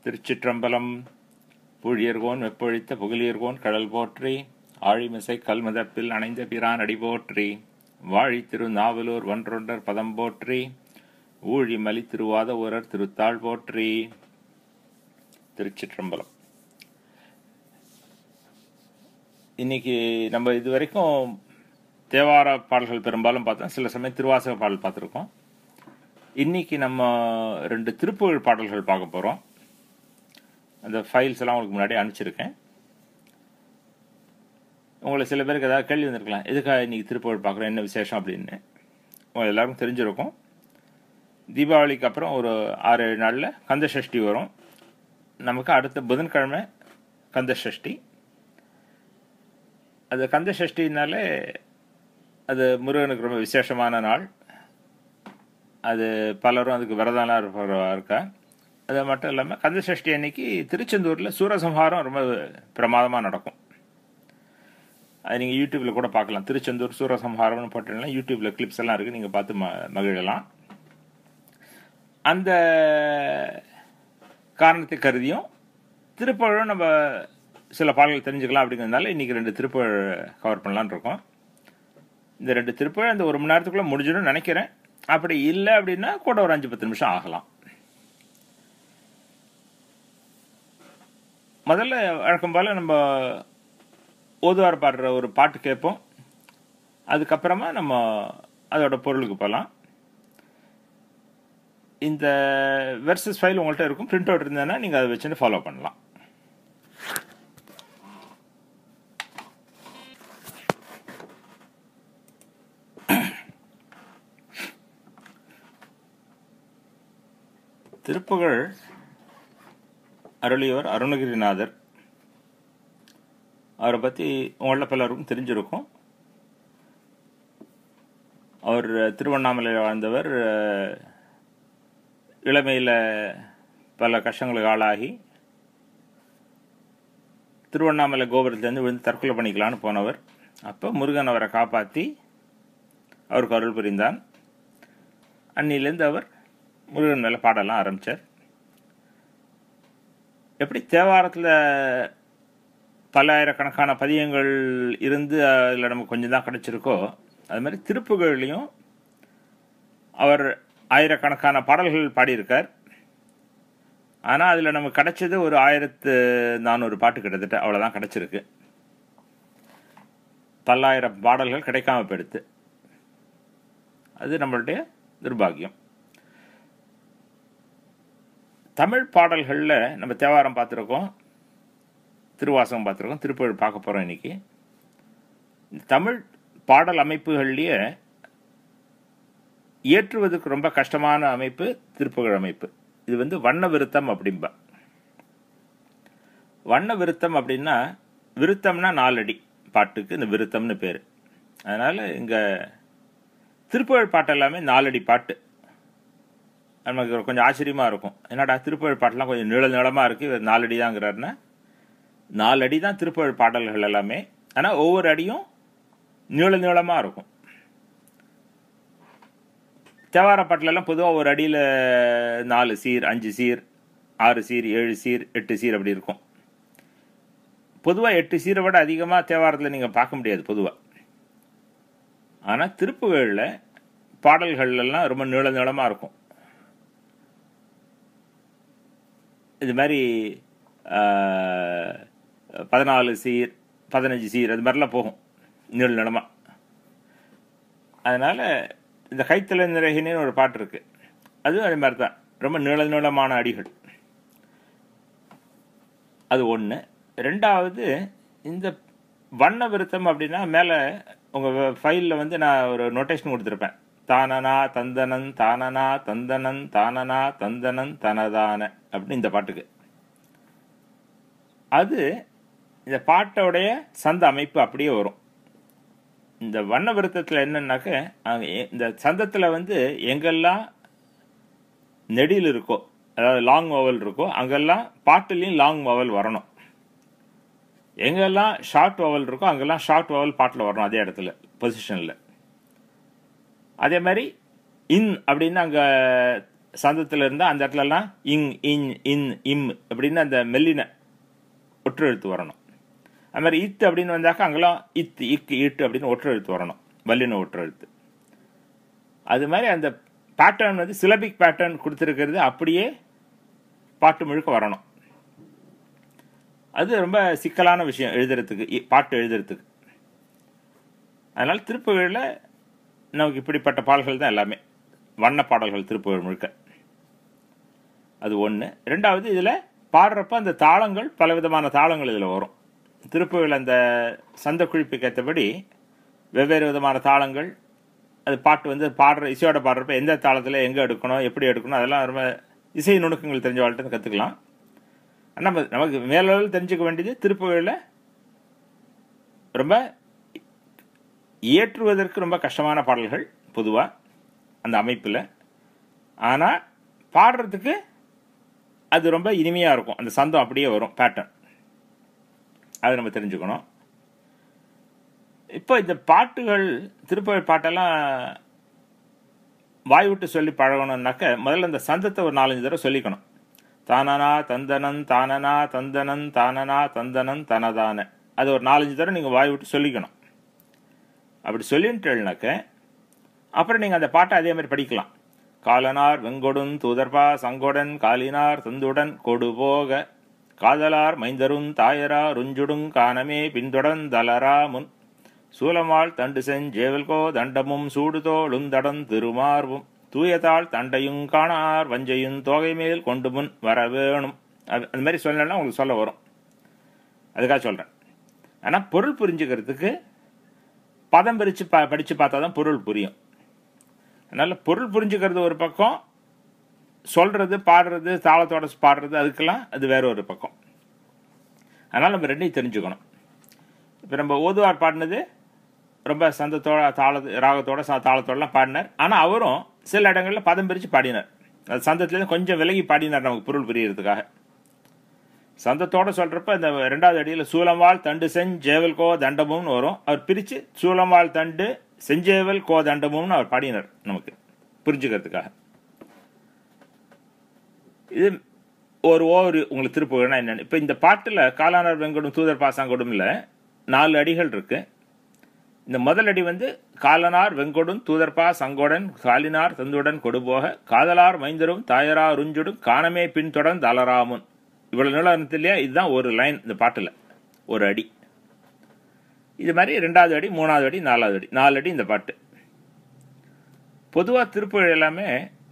திருச்சிற்றம்பலம் புழியர்கோன் வெப்பொழித்த புகழியர்கோன் கடல் போற்றி ஆழிமிசை கல்மதப்பில் அணைந்த பிரான் அடி போற்றி வாழி திரு நாவலூர் ஒன்றொண்டர் பதம் போற்றி ஊழி மலி திருவாத ஊரர் திருத்தாள் போற்றி திருச்சிற்றம்பலம் இன்னைக்கு நம்ம இது வரைக்கும் தேவார பாடல்கள் பெரும்பாலும் பார்த்தோம் சில சமயம் திருவாசக பாடல் பார்த்துருக்கோம் இன்னைக்கு நம்ம ரெண்டு திருப்புகழ் பாடல்கள் பார்க்க போகிறோம் அந்த ஃபைல்ஸ் எல்லாம் உங்களுக்கு முன்னாடி அனுப்பிச்சிருக்கேன் உங்களை சில பேருக்கு ஏதாவது கேள்வி வந்திருக்கலாம் எதுக்காக இன்னைக்கு திருப்புகழ் பார்க்குறோம் என்ன விசேஷம் அப்படின்னு உங்க எல்லாருக்கும் தெரிஞ்சிருக்கும் தீபாவளிக்கு அப்புறம் ஒரு ஆறு ஏழு நாளில் கந்த சஷ்டி வரும் நமக்கு அடுத்த புதன்கிழமை கந்த சஷ்டி அது கந்த சஷ்டினாலே அது முருகனுக்கு ரொம்ப விசேஷமான நாள் அது பலரும் அதுக்கு விரதம்லாம் இருப்பவா இருக்கா அது மட்டும் இல்லாமல் கந்த சஷ்டி அன்னைக்கு திருச்செந்தூரில் சூரசம்ஹாரம் ரொம்ப பிரமாதமாக நடக்கும் அது நீங்கள் யூடியூப்பில் கூட பார்க்கலாம் திருச்செந்தூர் சூரசம்ஹாரம்னு போட்டீங்கன்னா யூடியூப்பில் கிளிப்ஸ் எல்லாம் இருக்குது நீங்கள் பார்த்து ம மகிழலாம் அந்த காரணத்தை கருதியும் திருப்பழம் நம்ம சில பாடல்கள் தெரிஞ்சுக்கலாம் அப்படிங்கிறதுனால இன்றைக்கி ரெண்டு திருப்பழ் கவர் பண்ணலான்னு இருக்கோம் இந்த ரெண்டு திருப்பழ் இந்த ஒரு மணி நேரத்துக்குள்ளே முடிஞ்சிடும் நினைக்கிறேன் அப்படி இல்லை அப்படின்னா கூட ஒரு அஞ்சு பத்து நிமிஷம் ஆகலாம் முதல்ல வழக்கம் போல் நம்ம ஓதுவார் பாடுற ஒரு பாட்டு கேட்போம் அதுக்கப்புறமா நம்ம அதோட பொருளுக்கு போகலாம் இந்த வெர்சஸ் ஃபைல் உங்கள்கிட்ட இருக்கும் பிரிண்ட் அவுட் இருந்ததுன்னா நீங்கள் அதை வச்சுட்டு ஃபாலோ பண்ணலாம் திருப்புகழ் அருளியவர் அருணகிரிநாதர் அவரை பற்றி உங்கள பலருக்கும் தெரிஞ்சிருக்கும் அவர் திருவண்ணாமலையில் வாழ்ந்தவர் இளமையில் பல கஷ்டங்களுக்கு ஆளாகி திருவண்ணாமலை கோபுரத்துலேருந்து விழுந்து தற்கொலை பண்ணிக்கலான்னு போனவர் அப்போ முருகன் அவரை காப்பாற்றி அவருக்கு அருள் புரிந்தான் அன்னிலேருந்து அவர் முருகன் மேலே பாடலாம் ஆரம்பித்தார் எப்படி தேவாரத்தில் பல ஆயிரக்கணக்கான பதியங்கள் இருந்து அதில் நமக்கு கொஞ்சம் தான் கிடச்சிருக்கோ அது மாதிரி திருப்புகள்லையும் அவர் ஆயிரக்கணக்கான பாடல்கள் பாடியிருக்கார் ஆனால் அதில் நமக்கு கிடைச்சது ஒரு ஆயிரத்து நானூறு பாட்டு கிட்டத்தட்ட அவ்வளோதான் கிடச்சிருக்கு பல்லாயிரம் பாடல்கள் கிடைக்காம போயிடுத்து அது நம்மளுடைய துர்பாகியம் தமிழ் பாடல்களில் நம்ம தேவாரம் பார்த்துருக்கோம் திருவாசகம் பார்த்துருக்கோம் திருப்புகழ் பார்க்க போகிறோம் இன்னைக்கு தமிழ் பாடல் அமைப்புகள்லேயே இயற்றுவதற்கு ரொம்ப கஷ்டமான அமைப்பு திருப்புகழ் அமைப்பு இது வந்து வண்ண விருத்தம் அப்படிம்பா வண்ண விருத்தம் அப்படின்னா விருத்தம்னா நாலடி பாட்டுக்கு இந்த விருத்தம்னு பேர் அதனால் இங்கே திருப்புகழ் பாட்டு எல்லாமே நாலடி பாட்டு நமக்கு கொஞ்சம் ஆச்சரியமாக இருக்கும் என்னடா திருப்புகழ் பாட்டெலாம் கொஞ்சம் நீள நீளமாக இருக்குது இவர் நாலடி தாங்கிறாருன்னா நாலு அடி தான் திருப்புகழ் பாடல்கள் எல்லாமே ஆனால் ஒவ்வொரு அடியும் நீள நீளமாக இருக்கும் தேவார பாட்டிலெல்லாம் பொதுவாக ஒரு அடியில் நாலு சீர் அஞ்சு சீர் ஆறு சீர் ஏழு சீர் எட்டு சீர் அப்படி இருக்கும் பொதுவாக எட்டு சீரை விட அதிகமாக தேவாரத்தில் நீங்கள் பார்க்க முடியாது பொதுவாக ஆனால் திருப்புகளில் பாடல்கள்லாம் ரொம்ப நீள நீளமாக இருக்கும் இது மாதிரி பதினாலு சீர் பதினஞ்சு சீர் அது மாதிரிலாம் போகும் நீள நிலமாக அதனால் இந்த கைத்தல நிறைகினு ஒரு பாட்டு இருக்குது அதுவும் அதே மாதிரி தான் ரொம்ப நீள நீளமான அடிகள் அது ஒன்று ரெண்டாவது இந்த வண்ண விருத்தம் அப்படின்னா மேலே உங்கள் ஃபைலில் வந்து நான் ஒரு நோட்டேஷன் கொடுத்துருப்பேன் தானனா தந்தனன் தானனா தந்தனன் தானனா தந்தனன் தனதான அப்படின்னு இந்த பாட்டுக்கு அது இந்த பாட்டோடைய சந்த அமைப்பு அப்படியே வரும் இந்த வண்ண விருத்தத்தில் என்னன்னாக்க இந்த சந்தத்தில் வந்து எங்கெல்லாம் நெடில் இருக்கோ அதாவது லாங் வவல் இருக்கோ அங்கெல்லாம் பாட்டுலேயும் லாங் வவல் வரணும் எங்கெல்லாம் ஷார்ட் வவல் இருக்கோ அங்கெல்லாம் ஷார்ட் வவல் பாட்டில் வரணும் அதே இடத்துல பொசிஷனில் அதே மாதிரி இன் அப்படின்னு அங்கே சந்தத்தில் இருந்தால் அந்த இடத்துலலாம் இங் இன் இன் இம் அப்படின்னு அந்த மெல்லின ஒற்று எழுத்து வரணும் அது மாதிரி இத்து அப்படின்னு வந்தாக்கா அங்கெல்லாம் இத்து இக்கு இட்டு அப்படின்னு ஒற்று எழுத்து வரணும் வல்லின ஒற்று எழுத்து அது மாதிரி அந்த பேட்டர்ன் வந்து சிலபிக் பேட்டர்ன் கொடுத்துருக்கிறது அப்படியே பாட்டு முழுக்க வரணும் அது ரொம்ப சிக்கலான விஷயம் எழுதுறதுக்கு இ- பாட்டு எழுதுறதுக்கு அதனால் திருப்புகழில் நமக்கு இப்படிப்பட்ட பாடல்கள் தான் எல்லாமே வண்ண பாடல்கள் திருப்புகழ் முழுக்க அது ஒன்று ரெண்டாவது இதில் பாடுறப்ப அந்த தாளங்கள் பலவிதமான தாளங்கள் இதில் வரும் திருப்புகழ் அந்த சந்த குழிப்புக்கு ஏற்றபடி வெவ்வேறு விதமான தாளங்கள் அது பாட்டு வந்து பாடுற இசையோட பாடுறப்ப எந்த தாளத்தில் எங்கே எடுக்கணும் எப்படி எடுக்கணும் அதெல்லாம் ரொம்ப இசை நுணுக்கங்கள் தெரிஞ்ச வாழ்க்கை கற்றுக்கலாம் நம்ம நமக்கு மேலளவில் தெரிஞ்சுக்க வேண்டியது திருப்புகழில் ரொம்ப இயற்றுவதற்கு ரொம்ப கஷ்டமான பாடல்கள் பொதுவாக அந்த அமைப்பில் ஆனால் பாடுறதுக்கு அது ரொம்ப இனிமையாக இருக்கும் அந்த சந்தம் அப்படியே வரும் பேட்டர்ன் அதை நம்ம தெரிஞ்சுக்கணும் இப்போ இந்த பாட்டுகள் திருப்புகழ் பாட்டெல்லாம் வாய் விட்டு சொல்லி பழகணும்னாக்க முதல்ல இந்த சந்தத்தை ஒரு நாலஞ்சு தடவை சொல்லிக்கணும் தானனா தந்தனன் தானனா தந்தனன் தானனா தந்தனன் தனதான அது ஒரு நாலஞ்சு தடவை நீங்கள் வாய் விட்டு சொல்லிக்கணும் அப்படி சொல்லிட்டுனாக்க அப்புறம் நீங்கள் அந்த பாட்டை அதே மாதிரி படிக்கலாம் காலனார் வெங்கொடுன் தூதர்பா சங்கொடன் காலினார் தந்துடன் கொடுபோக காதலார் மைந்தரும் தாயரா ருஞ்சுடுங் காணமே பின்தொடன் தலரா முன் சூலமாள் தண்டு செஞ்சேவல்கோ தண்டமும் சூடுதோளுந்தடன் திருமார்வும் தூயதாள் தண்டையும் காணார் வஞ்சையும் தோகை மேல் கொண்டு முன் வர வேணும் அது அந்த மாதிரி சொல்லலைன்னா உங்களுக்கு சொல்ல வரும் அதுக்காக சொல்கிறேன் ஆனால் பொருள் புரிஞ்சுக்கிறதுக்கு பதம் பிரித்து ப படித்து பார்த்தா தான் பொருள் புரியும் அதனால் பொருள் புரிஞ்சுக்கிறது ஒரு பக்கம் சொல்கிறது பாடுறது தாளத்தோட பாடுறது அதுக்கெல்லாம் அது வேற ஒரு பக்கம் அதனால் நம்ம ரெண்டையும் தெரிஞ்சுக்கணும் இப்போ நம்ம ஓதுவார் பாடினது ரொம்ப சந்தத்தோட தாள ராகத்தோட ச- தாளத்தோடலாம் பாடினார் ஆனால் அவரும் சில இடங்களில் பதம் பிரித்து பாடினார் அது சந்தத்துலேருந்து கொஞ்சம் விலகி பாடினார் நமக்கு பொருள் புரியறதுக்காக சந்தத்தோட சொல்றப்ப இந்த ரெண்டாவது அடியில் சூலம்வாள் தண்டு செஞ்சேவல் கோ தண்டமும்னு வரும் அவர் பிரித்து சூலம்வாள் தண்டு செஞ்சேவல் கோ தண்டமும்னு அவர் பாடினார் நமக்கு புரிஞ்சுக்கிறதுக்காக இது ஒரு ஓவர் உங்களுக்கு திருப்புகழ்னா என்னன்னு இப்போ இந்த பாட்டில் காலானார் வெங்கடும் தூதர் பாசாங்கொடும்ல நாலு அடிகள் இருக்கு இந்த முதல் அடி வந்து காலனார் வெங்கொடும் தூதர்பா சங்கோடன் காலினார் தந்துடன் கொடுபோக காதலார் மைந்தரும் தாயரா ருஞ்சுடும் காணமே பின்தொடர்ந்து அலராமுன் இவ்வளவு நீளம் இருந்தது இல்லையா இதுதான் ஒரு லைன் இந்த பாட்டில் ஒரு அடி இது மாதிரி ரெண்டாவது அடி மூணாவது அடி நாலாவது அடி நாலு அடி இந்த பாட்டு பொதுவாக திருப்புகழ் எல்லாமே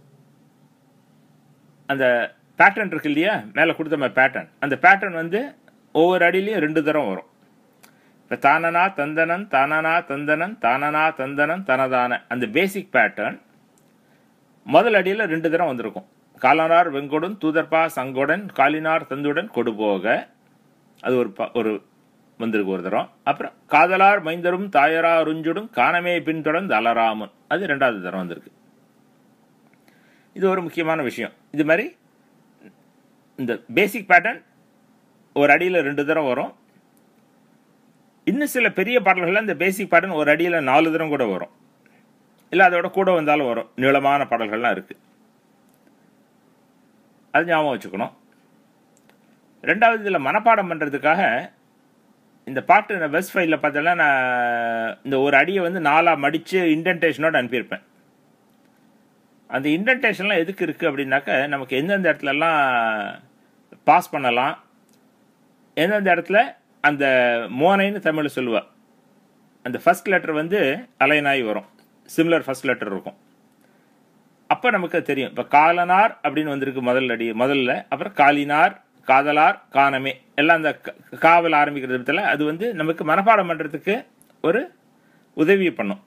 அந்த பேட்டர்ன் இருக்கு இல்லையா மேலே கொடுத்த மாதிரி பேட்டர்ன் அந்த பேட்டர்ன் வந்து ஒவ்வொரு அடியிலையும் ரெண்டு தரம் வரும் இப்போ தானனா தந்தனன் தானனா தந்தனன் தானனா தந்தனன் தனதான அந்த பேசிக் பேட்டர்ன் முதல் அடியில் ரெண்டு தரம் வந்திருக்கும் காலனார் வெங்கொடன் தூதர்பா சங்கொடன் காலினார் தந்துடன் கொடுபோக அது ஒரு ப- ஒரு வந்திருக்கு ஒரு தரம் அப்புறம் காதலார் மைந்தரும் தாயரா ருஞ்சுடும் காணமே பின்தொடர்ந்து அலராமன் அது ரெண்டாவது தரம் வந்திருக்கு இது ஒரு முக்கியமான விஷயம் இது மாதிரி இந்த பேசிக் பேட்டர்ன் ஒரு அடியில் ரெண்டு தரம் வரும் இன்னும் சில பெரிய பாடல்கள்ல இந்த பேசிக் பேட்டர்ன் ஒரு அடியில் நாலு தரம் கூட வரும் இல்லை அதோட கூட வந்தாலும் வரும் நீளமான பாடல்கள்லாம் இருக்கு அது ஞாபகம் வச்சுக்கணும் ரெண்டாவது இதில் மனப்பாடம் பண்ணுறதுக்காக இந்த பாட்டு நான் வெஸ்ட் ஃபைலில் பார்த்தேன்னா நான் இந்த ஒரு அடியை வந்து நாலாக மடித்து இன்டென்டேஷனோட அனுப்பியிருப்பேன் அந்த இன்டென்டேஷன்லாம் எதுக்கு இருக்குது அப்படின்னாக்க நமக்கு எந்தெந்த இடத்துலலாம் பாஸ் பண்ணலாம் எந்தெந்த இடத்துல அந்த மோனைன்னு தமிழில் சொல்லுவா அந்த ஃபர்ஸ்ட் லெட்டர் வந்து அலைனாய் வரும் சிமிலர் ஃபர்ஸ்ட் லெட்டர் இருக்கும் அப்போ நமக்கு அது தெரியும் இப்போ காலனார் அப்படின்னு வந்திருக்கு முதல் அடி முதல்ல அப்புறம் காலினார் காதலார் காணமே எல்லாம் அந்த க- காவல் ஆரம்பிக்கிற விதத்தில் அது வந்து நமக்கு மனப்பாடம் பண்ணுறதுக்கு ஒரு உதவி பண்ணும்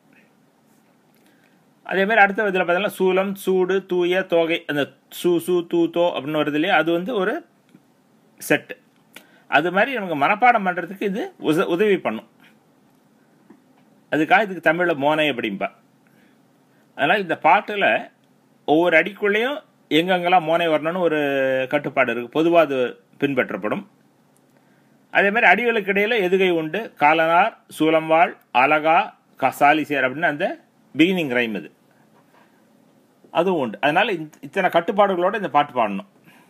அதே மாதிரி அடுத்த இதில் பார்த்தீங்கன்னா சூலம் சூடு தூய தோகை அந்த சூ சூ தூ தோ அப்படின்னு வருது இல்லையா அது வந்து ஒரு செட் அது மாதிரி நமக்கு மனப்பாடம் பண்ணுறதுக்கு இது உத உதவி பண்ணும் அதுக்காக இதுக்கு தமிழில் மோனை அப்படிம்பா அதனால் இந்த பாட்டில் ஒவ்வொரு அடிக்குள்ளேயும் எங்கெங்கெல்லாம் மோனை வரணும்னு ஒரு கட்டுப்பாடு இருக்குது பொதுவாக அது பின்பற்றப்படும் அதே மாதிரி அடிகளுக்கு இடையில எதுகை உண்டு காலனார் சூலம்வாள் அலகா கசாலிசேர் அப்படின்னு அந்த பிகினிங் ரைம் இது அதுவும் உண்டு அதனால இந்த- இத்தனை கட்டுப்பாடுகளோட இந்த பாட்டு பாடணும்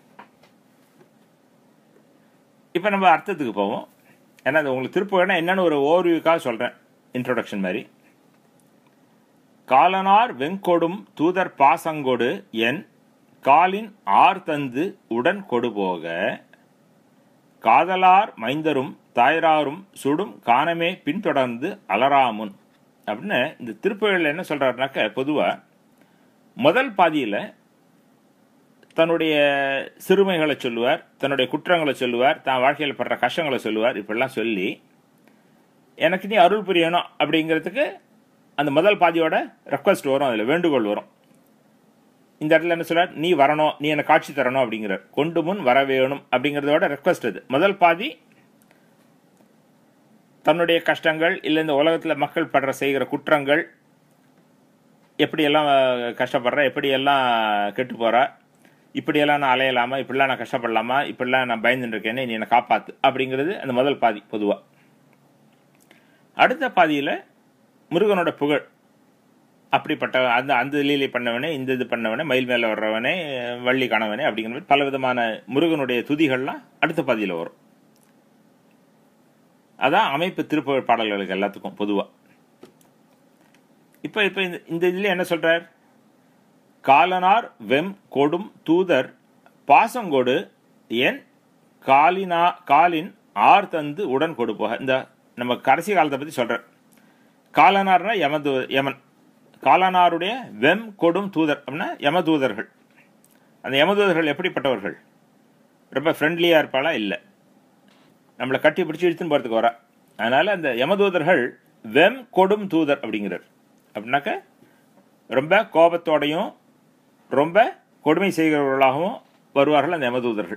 இப்போ நம்ம அர்த்தத்துக்கு போவோம் ஏன்னா அது உங்களுக்கு திருப்புகழ்னா என்னன்னு ஒரு ஓர்வியூக்காக சொல்கிறேன் இன்ட்ரோடக்ஷன் மாதிரி காலனார் வெங்கொடும் தூதர் பாசங்கொடு என் காலின் ஆர் தந்து உடன் கொடுபோக காதலார் மைந்தரும் தாயராரும் சுடும் காணமே பின்தொடர்ந்து அலராமுன் அப்படின்னு இந்த திருப்புகழில் என்ன சொல்றாருனாக்க பொதுவா முதல் பாதியில தன்னுடைய சிறுமைகளை சொல்லுவார் தன்னுடைய குற்றங்களை சொல்லுவார் தான் வாழ்க்கையில் படுற கஷ்டங்களை சொல்லுவார் இப்படிலாம் சொல்லி எனக்கு நீ அருள் புரியணும் அப்படிங்கிறதுக்கு அந்த முதல் பாதியோட ரெக்வஸ்ட் வரும் அதில் வேண்டுகோள் வரும் இந்த இடத்துல என்ன சொல்றார் நீ வரணும் நீ எனக்கு காட்சி தரணும் அப்படிங்கிறார் கொண்டு முன் வர வேணும் அப்படிங்கிறதோட ரெக்வஸ்ட் அது முதல் பாதி தன்னுடைய கஷ்டங்கள் இல்லை இந்த உலகத்தில் மக்கள் படுற செய்கிற குற்றங்கள் எப்படியெல்லாம் அஹ், கஷ்டப்படுற எப்படியெல்லாம் கெட்டு போறா இப்படியெல்லாம் நான் அலையலாமா இப்படிலாம் நான் கஷ்டப்படலாமா இப்படிலாம் நான் பயந்துட்டு இருக்கேனே நீ என்னை காப்பாத்து அப்படிங்கிறது அந்த முதல் பாதி பொதுவா அடுத்த பாதியில முருகனோட புகழ் அப்படிப்பட்ட அந்த அந்த லீலை பண்ணவனே இந்த இது பண்ணவனே மயில் மேல வர்றவனே வள்ளி கணவனே அப்படிங்கிற மாதிரி பல விதமான முருகனுடைய துதிகள்லாம் அடுத்த பாதியில வரும் அதான் அமைப்பு திருப்புகழ் பாடல்களுக்கு எல்லாத்துக்கும் பொதுவா இப்ப இப்ப இந்த- இந்த இதுல என்ன சொல்றார் காலனார் வெம் கொடும் தூதர் பாசங்கொடு என் காலினா காலின் ஆர் தந்து உடன் கொடுப்போக இந்த நம்ம கடைசி காலத்தை பத்தி சொல்றார் காலனார்னா யமது யமன் காலனாருடைய வெம் கொடும் தூதர் அப்படின்னா யமதூதர்கள் அந்த யமதூதர்கள் எப்படிப்பட்டவர்கள் ரொம்ப ஃப்ரெண்ட்லியா இருப்பாளா இல்லை நம்மளை கட்டி பிடிச்சி இழுத்துன்னு போறதுக்கு வரா அதனால அந்த யமதூதர்கள் வெம் கொடும் தூதர் அப்படிங்கிறார் அப்படின்னாக்க ரொம்ப கோபத்தோடையும் ரொம்ப கொடுமை செய்கிறவர்களாகவும் வருவார்கள் அந்த யமதூதர்கள்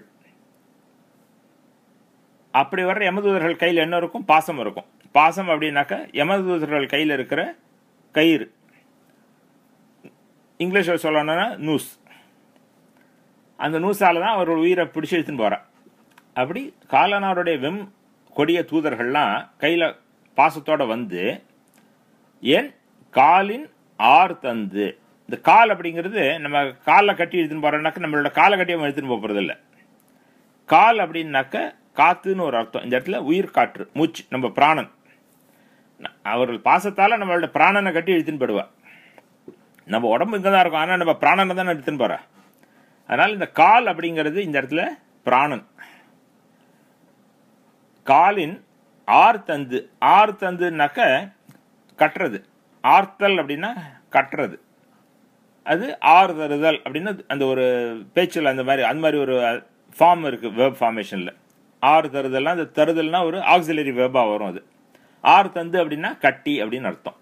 அப்படி வர்ற யமதூதர்கள் கையில் என்ன இருக்கும் பாசம் இருக்கும் பாசம் அப்படின்னாக்க யமதூதர்கள் கையில் இருக்கிற கயிறு இங்கிலீஷில் சொல்லணும்னா நூஸ் அந்த நூசால தான் அவர்கள் உயிரை பிடிச்சி எடுத்துன்னு போறா அப்படி காலனாருடைய வெம் கொடிய தூதர்கள்லாம் கையில பாசத்தோட வந்து என் காலின் ஆர் தந்து இந்த கால் அப்படிங்கிறது நம்ம காலில் கட்டி எடுத்துன்னு போறோம்னாக்க நம்மளோட காலை கட்டி அவன் எடுத்துன்னு போக போறது இல்ல கால் அப்படின்னாக்க காத்துன்னு ஒரு அர்த்தம் இந்த இடத்துல உயிர் காற்று மூச்சு நம்ம பிராணன் அவர்கள் பாசத்தால நம்மளோட பிராணனை கட்டி எடுத்துன்னு போயிடுவா நம்ம உடம்பு இங்கே தான் இருக்கும் ஆனால் நம்ம பிராணனை தான் எடுத்துன்னு போறா அதனால இந்த கால் அப்படிங்கிறது இந்த இடத்துல பிராணன் காலின் ஆர் தந்து ஆர் தந்துனாக்க கட்டுறது ஆர்த்தல் அப்படின்னா கட்டுறது அது ஆர் தருதல் அப்படின்னு அந்த ஒரு பேச்சில் அந்த மாதிரி அந்த மாதிரி ஒரு ஃபார்ம் இருக்கு வேர்ப் ஃபார்மேஷன்ல ஆர் தருதல்னா அந்த தருதல்னா ஒரு ஆக்சிலரி வேர்பா வரும் அது ஆர் தந்து அப்படின்னா கட்டி அப்படின்னு அர்த்தம்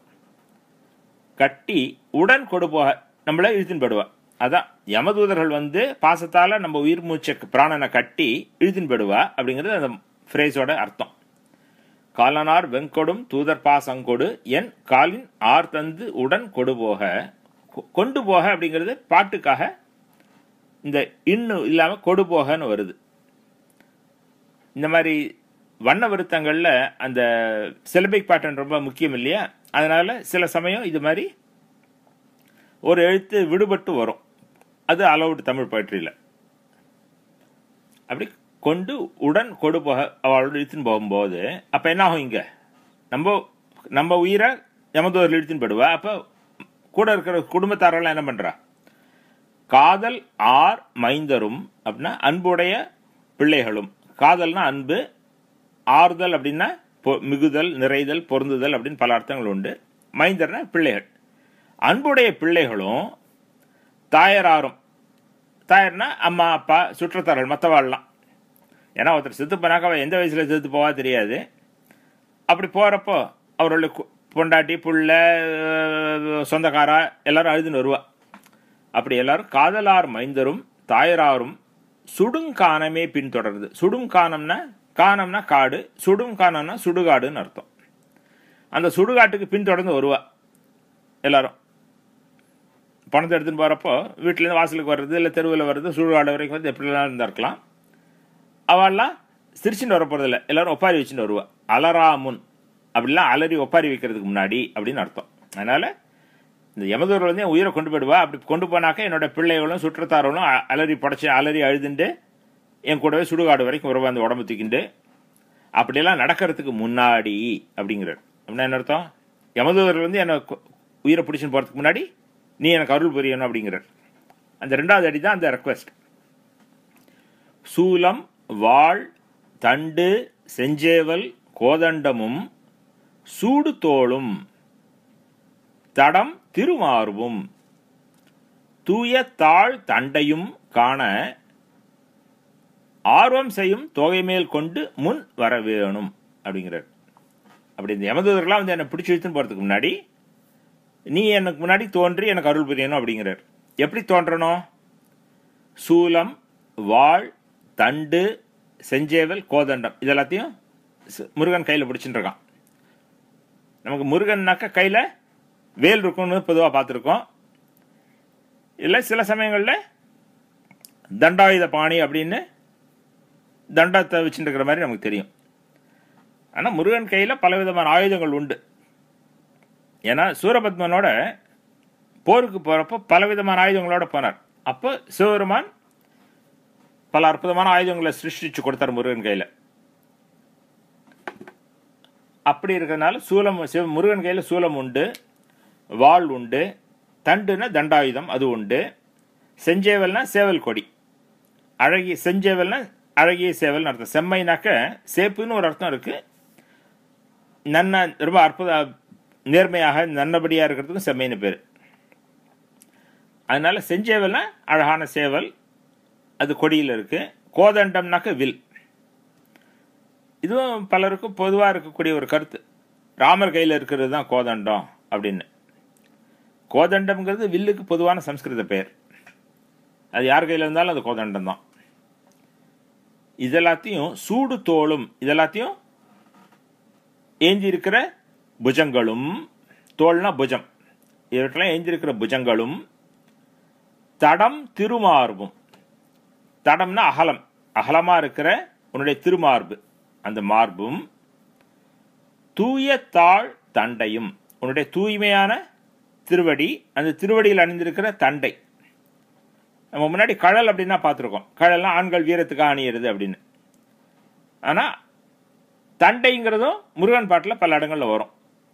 கட்டி உடன் கொடுப்போக நம்மள இழுத்துன்னு போடுவா அதான் யமதூதர்கள் வந்து பாசத்தால நம்ம உயிர் மூச்ச பிராணனை கட்டி இழுத்துன்னு போடுவா அப்படிங்கிறது அந்த ஃப்ரேஸோட அர்த்தம் காலனார் வெங்கொடும் தூதர் பாசங்கொடு என் காலின் ஆர் தந்து உடன் கொடுபோக கொ- கொண்டு போக அப்படிங்கிறது பாட்டுக்காக இந்த இன்னு இல்லாம கொடுபோகன்னு வருது இந்த மாதிரி வண்ண விருத்தங்கள்ல அந்த சிலபிக் பேட்டர்ன் ரொம்ப முக்கியம் இல்லையா அதனால சில சமயம் இது மாதிரி ஒரு எழுத்து விடுபட்டு வரும் அது அலவுட் தமிழ் poetryல அப்படி கொண்டு உடன் கொடு போக அவளோட இழுத்துன்னு போகும்போது அப்ப என்ன ஆகும் இங்க நம்ம நம்ம உயிரை யமதூரில் இழுத்துன்னு போடுவா அப்ப கூட இருக்கிற குடும்பத்தாரெல்லாம் என்ன பண்றா காதல் ஆர் மைந்தரும் அப்படின்னா அன்புடைய பிள்ளைகளும் காதல்னா அன்பு ஆறுதல் அப்படின்னா பொ- மிகுதல் நிறைதல் பொருந்துதல் அப்படின்னு பல அர்த்தங்கள் உண்டு மைந்தர்னா பிள்ளைகள் அன்புடைய பிள்ளைகளும் தாயராரும் தாயர்னா அம்மா அப்பா சுற்றத்தார்கள் மற்றவாள்லாம் ஏன்னா ஒருத்தர் செத்து போனாக்க அவ எந்த வயசுல செத்து போவா தெரியாது அப்படி போறப்போ அவருடைய கு- பொண்டாட்டி புள்ள அஹ், சொந்தக்காரா எல்லாரும் அழுதுன்னு வருவா அப்படி எல்லாரும் காதலார் மைந்தரும் தாயராரும் சுடுங்கானமே பின்தொடருது சுடுங்கானம்னா கானம்னா காடு சுடுங்கானம்னா சுடுகாடுன்னு அர்த்தம் அந்த சுடுகாட்டுக்கு பின்தொடர்ந்து வருவா எல்லாரும் பணத்தை எடுத்துன்னு போறப்போ வீட்டிலேருந்து வாசலுக்கு வர்றது இல்லை தெருவில் வர்றது சுடுகாடு வரைக்கும் வந்து எப்படிலாம் இருந்தா இருக்கலாம் அவள்லாம் சிரிச்சுட்டு வர போறதில்ல எல்லாரும் ஒப்பாரி வச்சுட்டு வருவா அலராமுன் அப்படிலாம் அலறி ஒப்பாரி வைக்கிறதுக்கு முன்னாடி அப்படின்னு அர்த்தம் அதனால இந்த யமதூரில் வந்து என் உயிரை கொண்டு போயிடுவா அப்படி கொண்டு போனாக்க என்னோட பிள்ளைகளும் சுற்றத்தார்களும் அ- அலறி புடச்சி அலறி அழுதுண்டு என் கூடவே சுடுகாடு வரைக்கும் உறவு அந்த உடம்பு தூக்கிண்டு அப்படியெல்லாம் நடக்கிறதுக்கு முன்னாடி அப்படிங்கிறார் அப்படின்னா என்ன அர்த்தம் யமதூதர் வந்து என்னை கொ- உயிரை பிடிச்சின்னு போகிறதுக்கு முன்னாடி நீ எனக்கு அருள் புரியணும் அப்படிங்கிறார் அந்த ரெண்டாவது அடி தான் அந்த ரெக்வெஸ்ட் சூலம் வாள் தண்டு செஞ்சேவல் கோதண்டமும் சூடு தோளும் தடம் திருமார்பும் தூய தாழ் தண்டையும் காண ஆர்வம் செய்யும் தொகை மேல் கொண்டு முன் வர வேணும் அப்படிங்கிறார் அப்படி இந்த யமதூதர்கள்லாம் வந்து என்னை பிடிச்சி இழுத்துன்னு போகிறதுக்கு முன்னாடி நீ எனக்கு முன்னாடி தோன்றி எனக்கு அருள் புரியணும் அப்படிங்கிறார் எப்படி தோன்றணும் சூலம் வாள் தண்டு செஞ்சேவல் கோதண்டம் இது எல்லாத்தையும் சு- முருகன் கையில் பிடிச்சிட்டு இருக்கான் நமக்கு முருகன்னாக்க கையில் வேல் இருக்கும்னு பொதுவாக பார்த்துருக்கோம் இல்லை சில சமயங்களில் தண்டாயுத பாணி அப்படின்னு தண்டத்தை வச்சுட்டு இருக்கிற மாதிரி நமக்கு தெரியும் ஆனால் முருகன் கையில் பலவிதமான ஆயுதங்கள் உண்டு ஏன்னா சூரபத்மனோட போருக்கு போகிறப்போ பலவிதமான ஆயுதங்களோட போனார் அப்போ சிவபெருமான் பல அற்புதமான ஆயுதங்களை சிருஷ்டிச்சு கொடுத்தார் முருகன் கையில் அப்படி இருக்கிறதுனால சூலம் சிவ முருகன் கையில் சூலம் உண்டு வாள் உண்டு தண்டுனா தண்டாயுதம் அது உண்டு செஞ்சேவல்னா சேவல் கொடி அழகிய செஞ்சேவல்னா அழகிய சேவல்னு அர்த்தம் செம்மைனாக்க சேப்புன்னு ஒரு அர்த்தம் இருக்கு நன்ன ரொம்ப அற்புத நேர்மையாக நல்லபடியாக இருக்கிறதுக்கும் செம்மைன்னு பேர் அதனால செஞ்சேவல்னா அழகான சேவல் அது கொடியில் இருக்கு கோதண்டம்னாக்க வில் இதுவும் பலருக்கும் பொதுவாக இருக்கக்கூடிய ஒரு கருத்து ராமர் கையில் இருக்கிறது தான் கோதண்டம் அப்படின்னு கோதண்டம்ங்கிறது வில்லுக்கு பொதுவான சம்ஸ்கிருத பெயர் அது யார் கையில் இருந்தாலும் அது கோதண்டம் தான் இதெல்லாத்தையும் சூடு தோளும் இதெல்லாத்தையும் ஏந்தி இருக்கிற புஜங்களும் தோல்னா புஜம் இவற்றெல்லாம் ஏந்தி இருக்கிற புஜங்களும் தடம் திருமார்பும் தடம்னா அகலம் அகலமா இருக்கிற உன்னுடைய திருமார்பு அந்த மார்பும் தூய தாழ் தண்டையும் உன்னுடைய தூய்மையான திருவடி அந்த திருவடியில் அணிந்திருக்கிற தண்டை நம்ம முன்னாடி கழல் அப்படின்னா பார்த்துருக்கோம் கழல்லாம் ஆண்கள் வீரத்துக்காக அணியிறது அப்படின்னு ஆனால் தண்டைங்கிறதும் முருகன் பாட்டில் பல இடங்களில் வரும்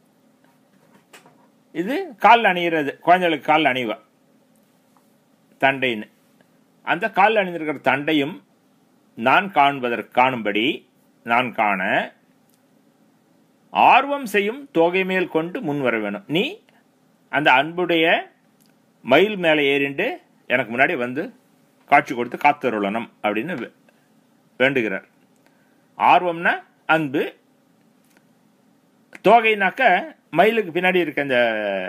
இது காலில் அணியிறது குழந்தைகளுக்கு காலில் அணிவா தண்டைன்னு அந்த காலில் அணிந்திருக்கிற தண்டையும் நான் காண்பதற்கு காணும்படி நான் காண ஆர்வம் செய்யும் தொகை மேல் கொண்டு முன் வர வேணும் நீ அந்த அன்புடைய மயில் மேலே ஏறிண்டு எனக்கு முன்னாடி வந்து காட்சி கொடுத்து காத்தருளணும் அப்படின்னு வே- வேண்டுகிறார் ஆர்வம்னா அன்பு தோகைனாக்க மயிலுக்கு பின்னாடி இருக்க அந்த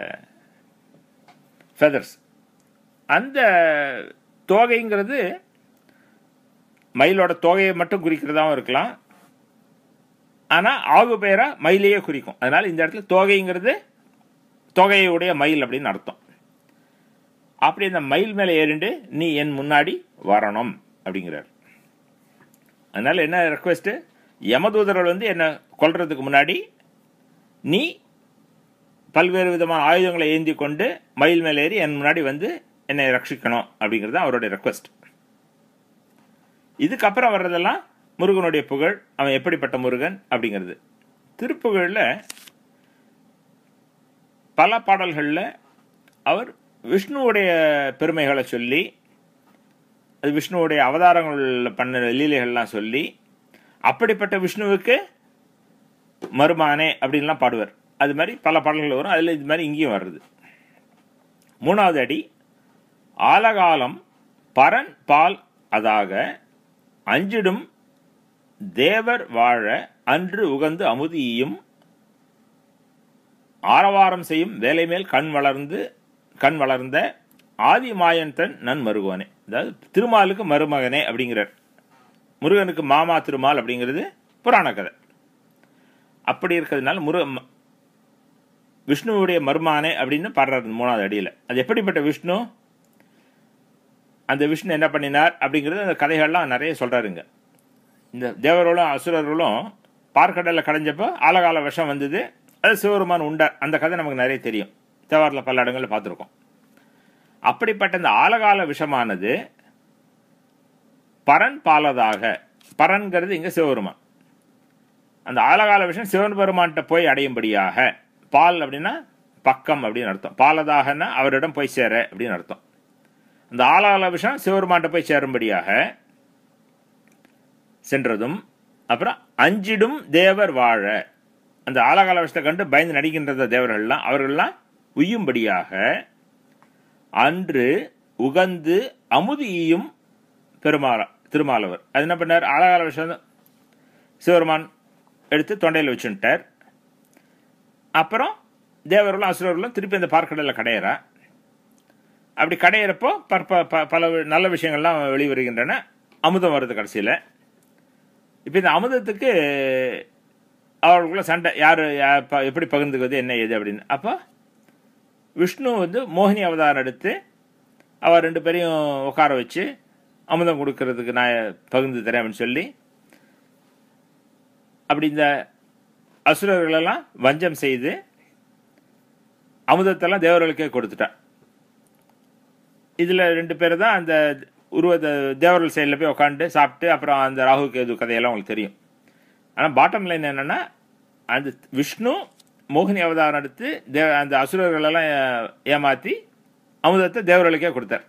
ஃபெதர்ஸ் அந்த தோகைங்கிறது மயிலோட தோகையை மட்டும் குறிக்கிறதாவும் இருக்கலாம் ஆனால் ஆகு பெயரா மயிலையே குறிக்கும் அதனால இந்த இடத்துல தோகைங்கிறது தொகையுடைய மயில் அப்படின்னு அர்த்தம் அப்படி இந்த மயில் மேலே ஏறிண்டு நீ என் முன்னாடி வரணும் அப்படிங்கிறார் அதனால என்ன ரெக்வெஸ்ட் யமதூதர்கள் வந்து என்னை கொல்றதுக்கு முன்னாடி நீ பல்வேறு விதமான ஆயுதங்களை ஏந்தி கொண்டு மயில் மேலே ஏறி என் முன்னாடி வந்து என்னை ரட்சிக்கணும் அப்படிங்கிறது தான் அவருடைய ரெக்வெஸ்ட் இதுக்கப்புறம் வர்றதெல்லாம் முருகனுடைய புகழ் அவன் எப்படிப்பட்ட முருகன் அப்படிங்கிறது திருப்புகழில் பல பாடல்களில் அவர் விஷ்ணுவுடைய பெருமைகளை சொல்லி அது விஷ்ணுவுடைய அவதாரங்களில் பண்ண லீலைகள்லாம் சொல்லி அப்படிப்பட்ட விஷ்ணுவுக்கு மருமானே அப்படின்லாம் பாடுவார் அது மாதிரி பல பாடல்கள் வரும் அதில் இது மாதிரி இங்கேயும் வருது மூணாவது அடி ஆலகாலம் பரன் பால் அதாக அஞ்சிடும் தேவர் வாழ அன்று உகந்து அமுதியும் ஆரவாரம் செய்யும் வேலை மேல் கண் வளர்ந்து கண் வளர்ந்த ஆதி மாயன் தன் நன் மருகோனே அதாவது திருமாலுக்கு மருமகனே அப்படிங்கிறார் முருகனுக்கு மாமா திருமால் அப்படிங்கிறது புராண கதை அப்படி இருக்கிறதுனால முரு ம- விஷ்ணுவுடைய மருமானே அப்படின்னு பாடுறாரு மூணாவது அடியில் அது எப்படிப்பட்ட விஷ்ணு அந்த விஷ்ணு என்ன பண்ணினார் அப்படிங்கிறது அந்த கதைகள்லாம் நிறைய சொல்றாருங்க இந்த தேவர்களும் அசுரர்களும் பார்க்கடலில் கடைஞ்சப்போ ஆலகால விஷம் வந்தது அது சிவபெருமான் உண்டார் அந்த கதை நமக்கு நிறைய தெரியும் தேவாரத்தில் பல இடங்களில் பார்த்துருக்கோம் அப்படிப்பட்ட இந்த ஆலகால விஷமானது பரன் பாலதாக பரன்கிறது இங்கே சிவபெருமான் அந்த ஆலகால விஷயம் சிவன் பெருமான்கிட்ட போய் அடையும்படியாக பால் அப்படின்னா பக்கம் அப்படின்னு அர்த்தம் பாலதாகன்னா அவரிடம் போய் சேர அப்படின்னு அர்த்தம் அந்த ஆலகால விஷயம் சிவபெருமான்கிட்ட போய் சேரும்படியாக சென்றதும் அப்புறம் அஞ்சிடும் தேவர் வாழ அந்த ஆலகால விஷயத்தை கண்டு பயந்து நடிக்கின்ற தேவர்கள்லாம் அவர்கள்லாம் உய்யும்படியாக அன்று உகந்து அமுதியும் பெருமாள திருமாலவர் அது என்ன பண்ணார் ஆலகால விஷயம் சிவபெருமான் எடுத்து தொண்டையில் வச்சுட்டார் அப்புறம் தேவர்களும் அசுரர்களும் திருப்பி அந்த பார்க்கடலில் கடையிறா அப்படி கடையிறப்போ பற்ப ப- பல நல்ல விஷயங்கள்லாம் வெளிவருகின்றன அமுதம் வருது கடைசியில் இப்போ இந்த அமுதத்துக்கு அவர்களுக்குள்ள சண்டை யார் எப்படி பகிர்ந்துக்குவது என்ன ஏது அப்படின்னு அப்போ விஷ்ணு வந்து மோகினி அவதாரம் எடுத்து அவர் ரெண்டு பேரையும் உட்கார வச்சு அமுதம் கொடுக்கறதுக்கு நான் பகிர்ந்து தரேன் அப்படின்னு சொல்லி அப்படி இந்த அசுரர்களெல்லாம் வஞ்சம் செய்து அமுதத்தெல்லாம் தேவர்களுக்கே கொடுத்துட்டான் இதில் ரெண்டு பேர் தான் அந்த உருவ தேவர்கள் சைடில் போய் உட்காந்து சாப்பிட்டு அப்புறம் அந்த ராகு கேது கதையெல்லாம் உங்களுக்கு தெரியும் ஆனால் பாட்டம் லைன் என்னன்னா அந்த விஷ்ணு மோகினி அவதாரம் எடுத்து தே அந்த அசுரர்களெல்லாம் ஏ- ஏமாத்தி அமுதத்தை தேவர்களுக்கே கொடுத்தார்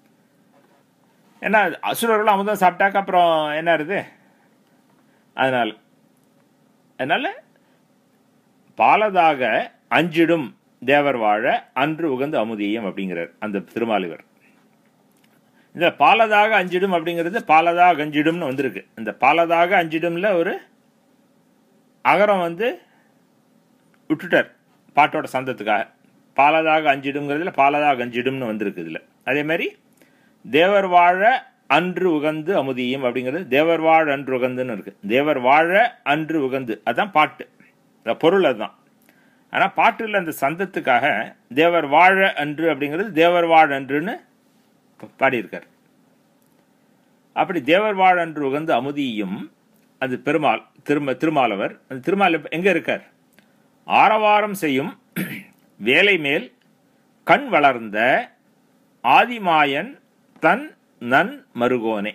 ஏன்னா அசுரர்களும் அமுதம் சாப்பிட்டாக்க அப்புறம் என்ன இருது அதனால் அதனால பாலதாக அஞ்சிடும் தேவர் வாழ அன்று உகந்து அமுதியம் அப்படிங்கிறார் அந்த திருமாலிவர் இந்த பாலதாக அஞ்சிடும் அப்படிங்கிறது பாலதாக அஞ்சிடும்னு வந்திருக்கு இந்த பாலதாக அஞ்சிடும்ல ஒரு அகரம் வந்து விட்டுட்டார் பாட்டோட சந்தத்துக்காக பாலதாக அஞ்சிடுங்கிறதுல பாலதாக அஞ்சிடும்னு வந்திருக்கு இதுல அதே மாதிரி தேவர் வாழ அன்று உகந்து அமுதியும் அப்படிங்கிறது தேவர் வாழ அன்று உகந்துன்னு இருக்கு தேவர் வாழ அன்று உகந்து அதான் பாட்டு இந்த பொருள் அதுதான் ஆனால் பாட்டுல அந்த சந்தத்துக்காக தேவர் வாழ அன்று அப்படிங்கிறது தேவர் வாழ அன்றுன்னு பாடியிருக்கார் அப்படி தேவர் வாழ் அன்று உகந்து அமுதியும் அது பெருமாள் திரும திருமாலவர் அந்த திருமால் இப்ப எங்க இருக்கார் ஆரவாரம் செய்யும் வேலை மேல் கண் வளர்ந்த ஆதிமாயன் தன் நன் மருகோனே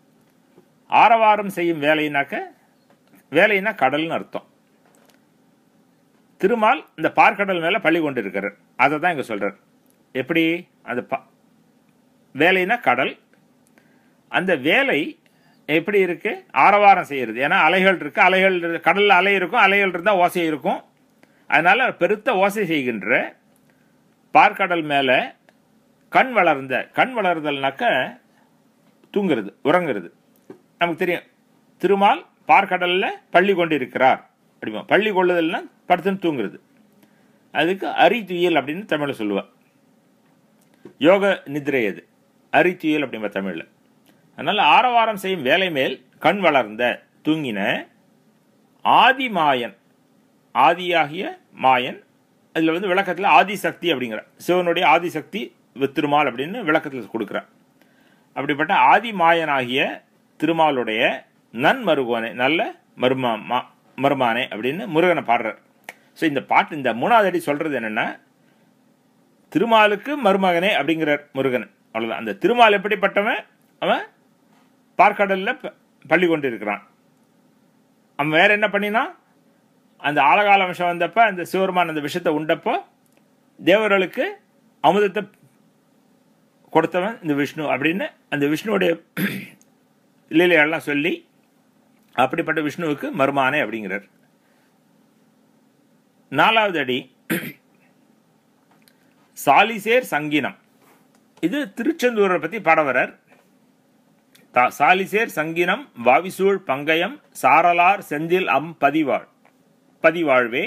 ஆரவாரம் செய்யும் வேலைனாக்க வேலைனா கடல்னு அர்த்தம் திருமால் இந்த பார்க்கடல் மேல பள்ளி கொண்டு இருக்கிறார் அதை தான் இங்க சொல்றார் எப்படி அந்த ப- வேலைனா கடல் அந்த வேலை எப்படி இருக்கு ஆரவாரம் செய்யறது ஏன்னா அலைகள் இருக்கு அலைகள் இரு- கடல்ல அலை இருக்கும் அலைகள் இருந்தா ஓசை இருக்கும் அதனால பெருத்த ஓசை செய்கின்ற பார்க்கடல் மேல கண் வளர்ந்த கண் வளர்தல்னாக்க தூங்குறது உறங்குறது நமக்கு தெரியும் திருமால் பார்க்கடல்ல பள்ளி கொண்டிருக்கிறார் அப்படிமா பள்ளி கொள்ளுதல்னா படுத்துன்னு தூங்குறது அதுக்கு அரித்துயியல் அப்படின்னு தமிழ்ல சொல்லுவா யோக நிதிரை அது அரித்துயியல் அப்படிம்பா தமிழ்ல அதனால ஆரவாரம் செய்யும் வேலை மேல் கண் வளர்ந்த தூங்கின ஆதிமாயன் ஆதியாகிய மாயன் அதுல வந்து விளக்கத்துல ஆதிசக்தி அப்படிங்கிற சிவனுடைய ஆதிசக்தி திருமால் அப்படின்னு விளக்கத்தில் கொடுக்குறார் அப்படிப்பட்ட ஆதிமாயனாகிய திருமாலுடைய நன்மருகோனே நல்ல மருமா மா- மருமானே அப்படின்னு முருகனை பாடுறார் ஸோ இந்த பாட்டு இந்த மூணாவது அடி சொல்றது என்னன்னா திருமாலுக்கு மருமகனே அப்படிங்கிறார் முருகன் அவ்வளவுதான் அந்த திருமால் எப்படிப்பட்டவன் அவன் பார்க்கடல்ல ப- பள்ளி கொண்டு இருக்கிறான் அவன் வேற என்ன பண்ணினான் அந்த ஆழகால விஷம் வந்தப்ப அந்த சிவருமான் அந்த விஷத்தை உண்டப்போ தேவர்களுக்கு அமுதத்தை கொடுத்தவன் இந்த விஷ்ணு அப்படின்னு அந்த விஷ்ணுவுடைய லீலையெல்லாம் சொல்லி அப்படிப்பட்ட விஷ்ணுவுக்கு மருமானே அப்படிங்கிறார் நாலாவது அடி சாலிசேர் சங்கீனம் இது திருச்செந்தூரை பத்தி பாடவரர் தா- சாலிசேர் சங்கினம் வாவிசூழ் பங்கயம் சாரலார் செந்தில் அம் பதிவாழ் பதிவாழ்வே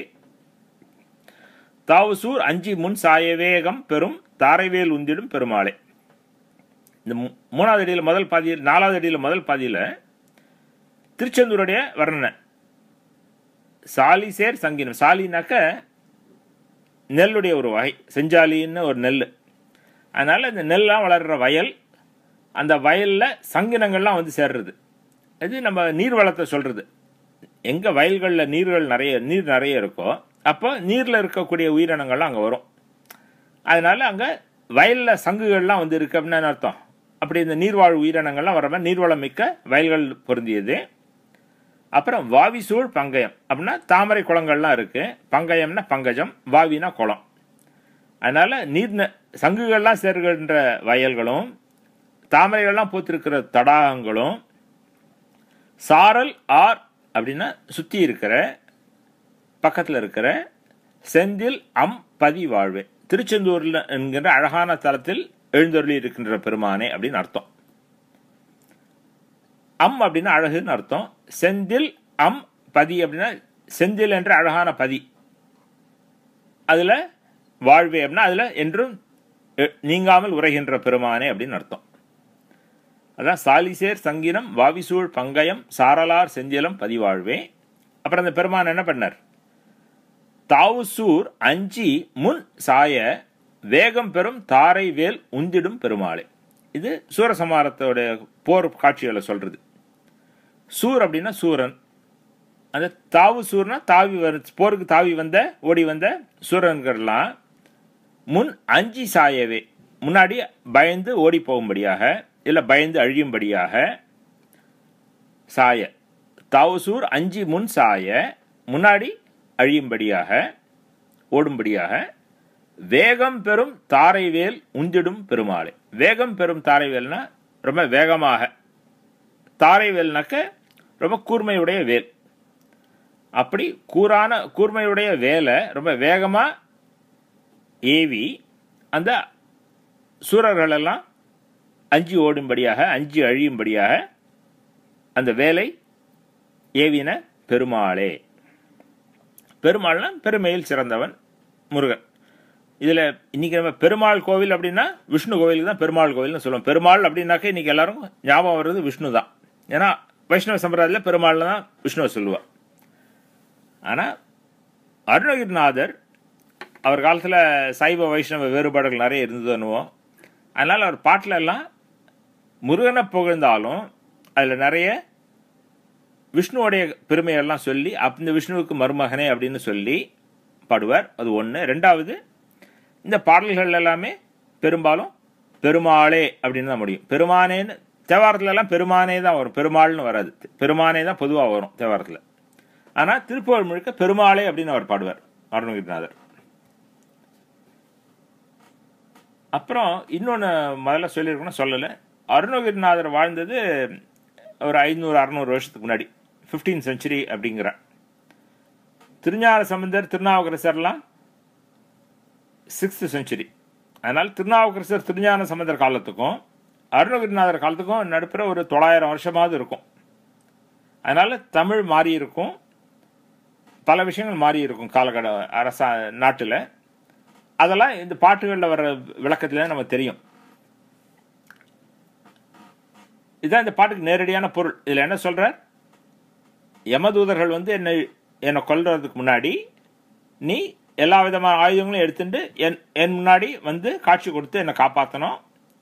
தாவுசூர் அஞ்சி முன் சாயவேகம் பெரும் தாரைவேல் உந்திடும் பெருமாளே இந்த மூ- மூணாவது அடியில் முதல் பாதியில் நாலாவது அடியில் முதல் பாதியில் திருச்செந்தூருடைய வர்ணனை சாலிசேர் சங்கினம் சாலினாக்க நெல்லுடைய ஒரு வகை செஞ்சாலின்னு ஒரு நெல் அதனால இந்த நெல்லாம் வளர்ற வயல் அந்த வயல்ல சங்கினங்கள்லாம் வந்து சேர்றது இது நம்ம நீர் வளத்தை சொல்றது எங்க வயல்களில் நீர்கள் நிறைய நீர் நிறைய இருக்கோ அப்போ நீர்ல இருக்கக்கூடிய உயிரினங்கள்லாம் அங்க வரும் அதனால அங்கே வயலில் சங்குகள்லாம் வந்து இருக்கு அப்படின்னு என்ன அர்த்தம் அப்படி இந்த நீர்வாழ் உயிரினங்கள்லாம் வர மாதிரி நீர்வளம் மிக்க வயல்கள் பொருந்தியது அப்புறம் வாவி சூழ் பங்கயம் அப்படின்னா தாமரை குளங்கள்லாம் இருக்கு பங்கயம்னா பங்கஜம் வாவினா குளம் அதனால நீர் ந- சங்குகள்லாம் சேர்கின்ற வயல்களும் தாமரைகள்லாம் பூத்திருக்கிற தடாகங்களும் சாரல் ஆர் அப்படின்னா சுற்றி இருக்கிற பக்கத்தில் இருக்கிற செந்தில் அம் பதி வாழ்வே திருச்செந்தூரில் என்கின்ற அழகான தலத்தில் எழுந்தருளி இருக்கின்ற பெருமானே அப்படின்னு அர்த்தம் அம் அப்படின்னா அழகுன்னு அர்த்தம் செந்தில் அம் பதி அப்படின்னா செந்தில் என்ற அழகான பதி அதுல வாழ்வே அப்படின்னா அதுல என்றும் எ- நீங்காமல் உரைகின்ற பெருமானே அப்படின்னு அர்த்தம் அதான் சாலிசேர் சங்கினம் வாவிசூழ் பங்கயம் சாரலார் செந்திலம் பதிவாழ்வே அப்புறம் அந்த பெருமான் என்ன பண்ணார் தாவுசூர் அஞ்சி முன் சாய வேகம் பெறும் தாரை வேல் உந்திடும் பெருமாளே இது சூரசமாரத்தோட போர் காட்சிகளை சொல்றது சூர் அப்படின்னா சூரன் அந்த தாவு சூர்னா தாவி வர போருக்கு தாவி வந்த ஓடி வந்த சூரன்கள்லாம் முன் அஞ்சி சாயவே முன்னாடி பயந்து ஓடி போகும்படியாக இல்லை பயந்து அழியும்படியாக சாய தாவுசூர் அஞ்சி முன் சாய முன்னாடி அழியும்படியாக ஓடும்படியாக வேகம் பெறும் தாரைவேல் உந்திடும் பெருமாளே வேகம் பெறும் தாரைவேல்னா ரொம்ப வேகமாக தாரைவேல்னாக்க ரொம்ப கூர்மையுடைய வேல் அப்படி கூரான கூர்மையுடைய வேலை ரொம்ப வேகமா ஏவி அந்த சூரர்கள் எல்லாம் அஞ்சி ஓடும்படியாக அஞ்சி அழியும்படியாக அந்த வேலை ஏவின பெருமாளே பெருமாள்னா பெருமையில் சிறந்தவன் முருகன் இதில் இன்னைக்கு நம்ம பெருமாள் கோவில் அப்படின்னா விஷ்ணு கோவிலுக்கு தான் பெருமாள் கோவில்னு சொல்லுவோம் பெருமாள் அப்படின்னாக்க இன்னைக்கு எல்லாரும் ஞாபகம் வர்றது விஷ்ணு தான் ஏன்னா வைஷ்ணவ சம்பிரதாயத்தில் பெருமாள் தான் விஷ்ணுவை சொல்லுவா ஆனால் அருணகிரிநாதர் அவர் காலத்தில் சைவ வைஷ்ணவ வேறுபாடுகள் நிறைய இருந்ததுன்னுவோம் அதனால் அவர் பாட்டில் எல்லாம் முருகனை புகழ்ந்தாலும் அதில் நிறைய விஷ்ணுவோடைய பெருமையெல்லாம் சொல்லி அந்த விஷ்ணுவுக்கு மருமகனே அப்படின்னு சொல்லி பாடுவார் அது ஒன்று ரெண்டாவது இந்த பாடல்கள் எல்லாமே பெரும்பாலும் பெருமாளே அப்படின்னு தான் முடியும் பெருமானேன்னு தேவாரத்துல எல்லாம் பெருமானே தான் வரும் பெருமாள்னு வராது பெருமானே தான் பொதுவாக வரும் தேவாரத்தில் ஆனால் திருப்புகழ் முழுக்க பெருமாளே அப்படின்னு அவர் பாடுவார் அருணகிரிநாதர் அப்புறம் இன்னொன்று முதல்ல சொல்லியிருக்கணும் சொல்லலை அருணகிரிநாதர் வாழ்ந்தது ஒரு ஐநூறு அறநூறு வருஷத்துக்கு முன்னாடி ஃபிஃப்டீன் செஞ்சுரி அப்படிங்கிற திருஞான சம்பந்தர் திருநாவுக்கரசர்லாம் சிக்ஸ்த் செஞ்சுரி அதனால் திருநாவுக்கரசர் திருஞான சம்பந்தர் காலத்துக்கும் அருணகிரிநாதர் காலத்துக்கும் நடுப்புற ஒரு தொள்ளாயிரம் வருஷமாவது இருக்கும் அதனால தமிழ் மாறி இருக்கும் பல விஷயங்கள் மாறி இருக்கும் காலகட அரசா நாட்டில் அதெல்லாம் இந்த பாட்டுகளில் வர விளக்கத்துல நமக்கு தெரியும் இதுதான் இந்த பாட்டுக்கு நேரடியான பொருள் இதில் என்ன சொல்றார் யமதூதர்கள் வந்து என்னை என்னை கொல்றதுக்கு முன்னாடி நீ எல்லா விதமான ஆயுதங்களும் எடுத்துட்டு என் என் முன்னாடி வந்து காட்சி கொடுத்து என்னை காப்பாற்றணும்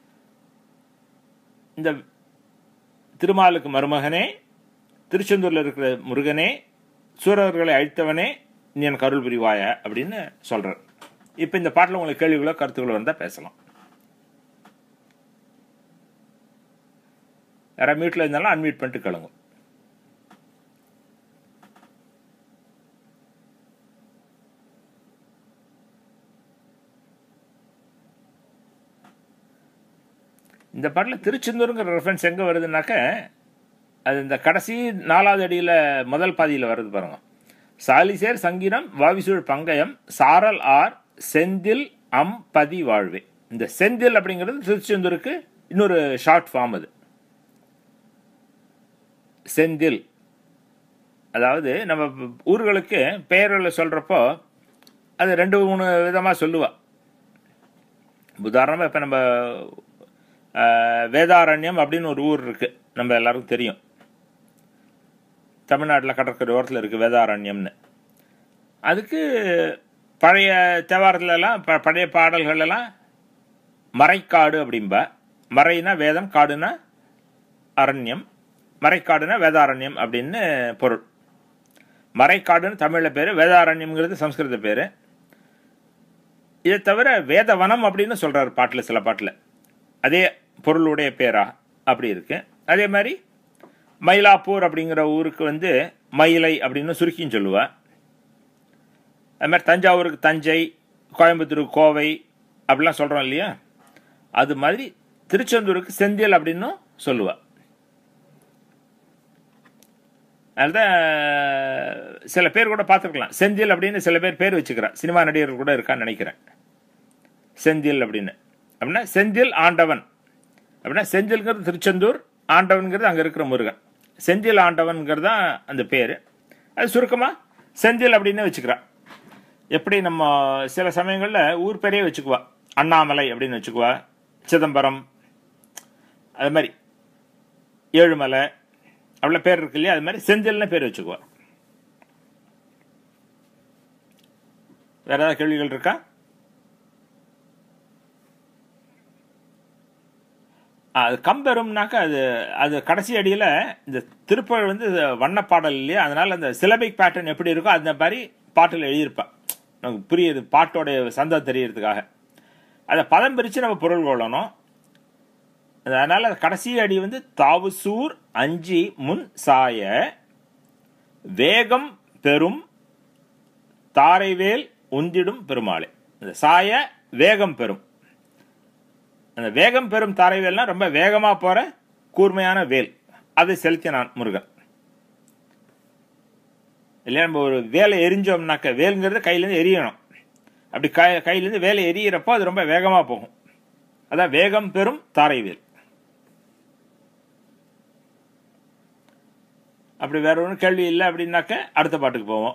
இந்த திருமாலுக்கு மருமகனே திருச்செந்தூர்ல இருக்கிற முருகனே சூரர்களை அழித்தவனே நீ எனக்கு அருள் புரிவாய அப்படின்னு சொல்றார் இப்போ இந்த பாட்டில் உங்களுக்கு கேள்விகளோ கருத்துக்களோ வந்தால் பேசலாம் யாராவது மியூட்டில் இருந்தாலும் அன்மியூட் பண்ணிட்டு கேளுங்க இந்த பாட்டில் திருச்செந்தூருங்கிற ரெஃபரன்ஸ் எங்கே வருதுன்னாக்க அது இந்த கடைசி நாலாவது அடியில் முதல் பாதியில் வருது பாருங்க சாலிசேர் சங்கீனம் வாவிசூழ் பங்கயம் சாரல் ஆர் செந்தில் அம் பதி வாழ்வே இந்த செந்தில் அப்படிங்கிறது திருச்செந்தூருக்கு இன்னொரு ஷார்ட் ஃபார்ம் அது செந்தில் அதாவது நம்ம ஊர்களுக்கு பெயர்களை சொல்கிறப்போ அது ரெண்டு மூணு விதமாக சொல்லுவா உதாரணமாக இப்போ நம்ம வேதாரண்யம் அப்படின்னு ஒரு ஊர் இருக்குது நம்ம எல்லாருக்கும் தெரியும் தமிழ்நாட்டில் கடற்கரை ஓரத்தில் இருக்குது வேதாரண்யம்னு அதுக்கு பழைய தேவாரத்துலலாம் ப பழைய பாடல்களெல்லாம் மறைக்காடு அப்படிம்பா மறைனா வேதம் காடுனா அரண்யம் மறைக்காடுனா வேதாரண்யம் அப்படின்னு பொருள் மறைக்காடுன்னு தமிழில் பேர் வேதாரண்யம்ங்கிறது சம்ஸ்கிருத பேர் இதை தவிர வேதவனம் அப்படின்னு சொல்றாரு பாட்டில் சில பாட்டில் அதே பொருளுடைய பேரா அப்படி இருக்கு அதே மாதிரி மயிலாப்பூர் அப்படிங்கிற ஊருக்கு வந்து மயிலை அப்படின்னு சுருக்கின்னு சொல்லுவா அது மாதிரி தஞ்சாவூருக்கு தஞ்சை கோயம்புத்தூருக்கு கோவை அப்படிலாம் சொல்கிறோம் இல்லையா அது மாதிரி திருச்செந்தூருக்கு செந்தில் அப்படின்னு சொல்லுவா அதுதான் சில பேர் கூட பார்த்துருக்கலாம் செந்தில் அப்படின்னு சில பேர் பேர் வச்சுக்கிறா சினிமா நடிகர்கள் கூட இருக்கான்னு நினைக்கிறேன் செந்தில் அப்படின்னு அப்படின்னா செந்தில் ஆண்டவன் அப்படின்னா செந்தில்ங்கிறது திருச்செந்தூர் ஆண்டவன்கிறது அங்கே இருக்கிற முருகன் செந்தில் ஆண்டவன்கிறது தான் அந்த பேர் அது சுருக்கமாக செந்தில் அப்படின்னு வச்சுக்கிறா எப்படி நம்ம சில சமயங்களில் ஊர் பேரையே வச்சுக்குவா அண்ணாமலை அப்படின்னு வச்சுக்குவா சிதம்பரம் அது மாதிரி ஏழுமலை அவ்வளோ பேர் இருக்கு இல்லையா அது மாதிரி செந்தில்னு பேர் வச்சுக்குவா வேற ஏதாவது கேள்விகள் இருக்கா அது கம்பெரும்னாக்கா அது அது கடைசி அடியில் இந்த திருப்பள் வந்து வண்ணப்பாடல் இல்லையா அதனால அந்த சிலபிக் பேட்டர்ன் எப்படி இருக்கோ அந்த மாதிரி பாட்டில் எழுதியிருப்பேன் நமக்கு புரியுது பாட்டோடைய சந்தம் தெரியறதுக்காக அதை பதம் பிரித்து நம்ம பொருள் கொள்ளணும் அதனால கடைசி அடி வந்து தாவுசூர் அஞ்சி முன் சாய வேகம் பெரும் தாரைவேல் உந்திடும் பெருமாளே இந்த சாய வேகம் பெறும் அந்த வேகம் பெறும் தாரைவேல்னா ரொம்ப வேகமாக போகிற கூர்மையான வேல் அதை செலுத்தினான் முருகன் இல்லையா நம்ம ஒரு வேலை எரிஞ்சோம்னாக்க வேலுங்கிறது கையிலேருந்து எரியணும் அப்படி கை கையிலேருந்து வேலை எரியிறப்போ அது ரொம்ப வேகமாக போகும் அதான் வேகம் பெறும் தாரைவேல் அப்படி வேற ஒன்றும் கேள்வி இல்லை அப்படின்னாக்க அடுத்த பாட்டுக்கு போவோம்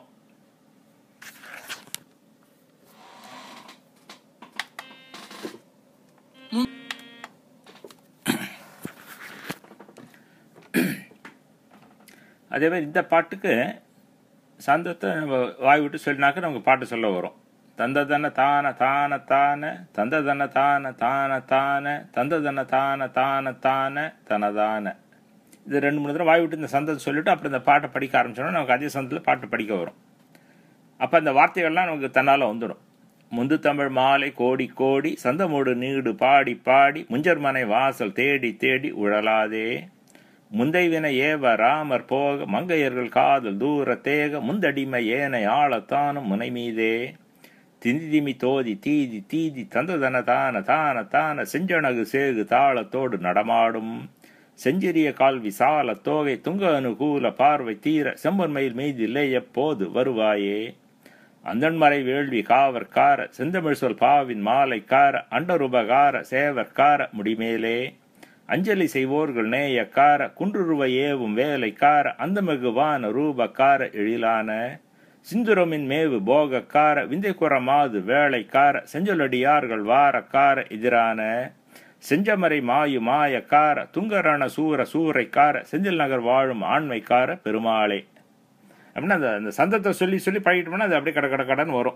அதே மாதிரி இந்த பாட்டுக்கு சந்தத்தை நம்ம வாய் விட்டு சொல்லினாக்க நமக்கு பாட்டு சொல்ல வரும் தந்த தன தான தான தான தந்த தன தான தான தான தந்த தன தான தான தான தனதான இது ரெண்டு மூணு தடவை வாய் விட்டு இந்த சந்தத்தை சொல்லிட்டு அப்புறம் இந்த பாட்டை படிக்க ஆரம்பிச்சோன்னா நமக்கு அதே சந்தத்தில் பாட்டு படிக்க வரும் அப்போ அந்த வார்த்தைகள்லாம் நமக்கு தன்னால் வந்துடும் முந்து தமிழ் மாலை கோடி கோடி சந்தமோடு நீடு பாடி பாடி முஞ்சர்மனை வாசல் தேடி தேடி உழலாதே முந்தைவின ஏவ ராமர் போக மங்கையர்கள் காதல் தூர தேக முந்தடிமை ஏனை ஆளத்தானும் முனை மீதே திந்திமி தோதி தீதி தீதி தந்ததன தான தான தான செஞ்சனகு சேகு தாளத்தோடு நடமாடும் செஞ்சிரிய கால் விசால தோகை துங்க அனுகூல பார்வை தீர செம்பன்மையில் மீதில்லை எப்போது வருவாயே அந்தன்மறை வேள்வி காவற்கார செந்தமிழ் சொல் பாவின் மாலைக்கார அண்டருபகார சேவற்கார முடிமேலே அஞ்சலி செய்வோர்கள் நேயக்கார குன்றுருவ ஏவும் வேலைக்கார அந்தமிகுவான ரூபக்கார எழிலான சிந்துரமின் மேவு போகக்கார விந்தைக்குற மாது வேலைக்கார செஞ்சொலடியார்கள் வாரக்கார எதிரான செஞ்சமரை மாயு மாயக்கார துங்கரண சூர சூறைக்கார செந்தில் நகர் வாழும் ஆண்மைக்கார பெருமாளே அப்படின்னா அந்த அந்த சந்தத்தை சொல்லி சொல்லி பழகிட்டோம்னா அது அப்படியே கட கட கடன்னு வரும்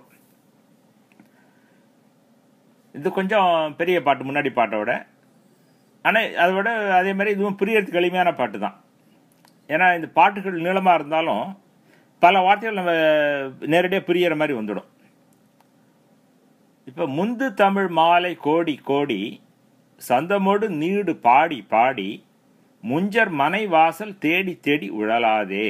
இது கொஞ்சம் பெரிய பாட்டு முன்னாடி பாட்டை விட ஆனால் அதை விட அதே மாதிரி இதுவும் புரியறதுக்கு எளிமையான பாட்டு தான் ஏன்னா இந்த பாட்டுகள் நீளமாக இருந்தாலும் பல வார்த்தைகள் நம்ம நேரடியாக புரியிற மாதிரி வந்துடும் இப்போ முந்து தமிழ் மாலை கோடி கோடி சந்தமோடு நீடு பாடி பாடி முஞ்சர் மனை வாசல் தேடி தேடி உழலாதே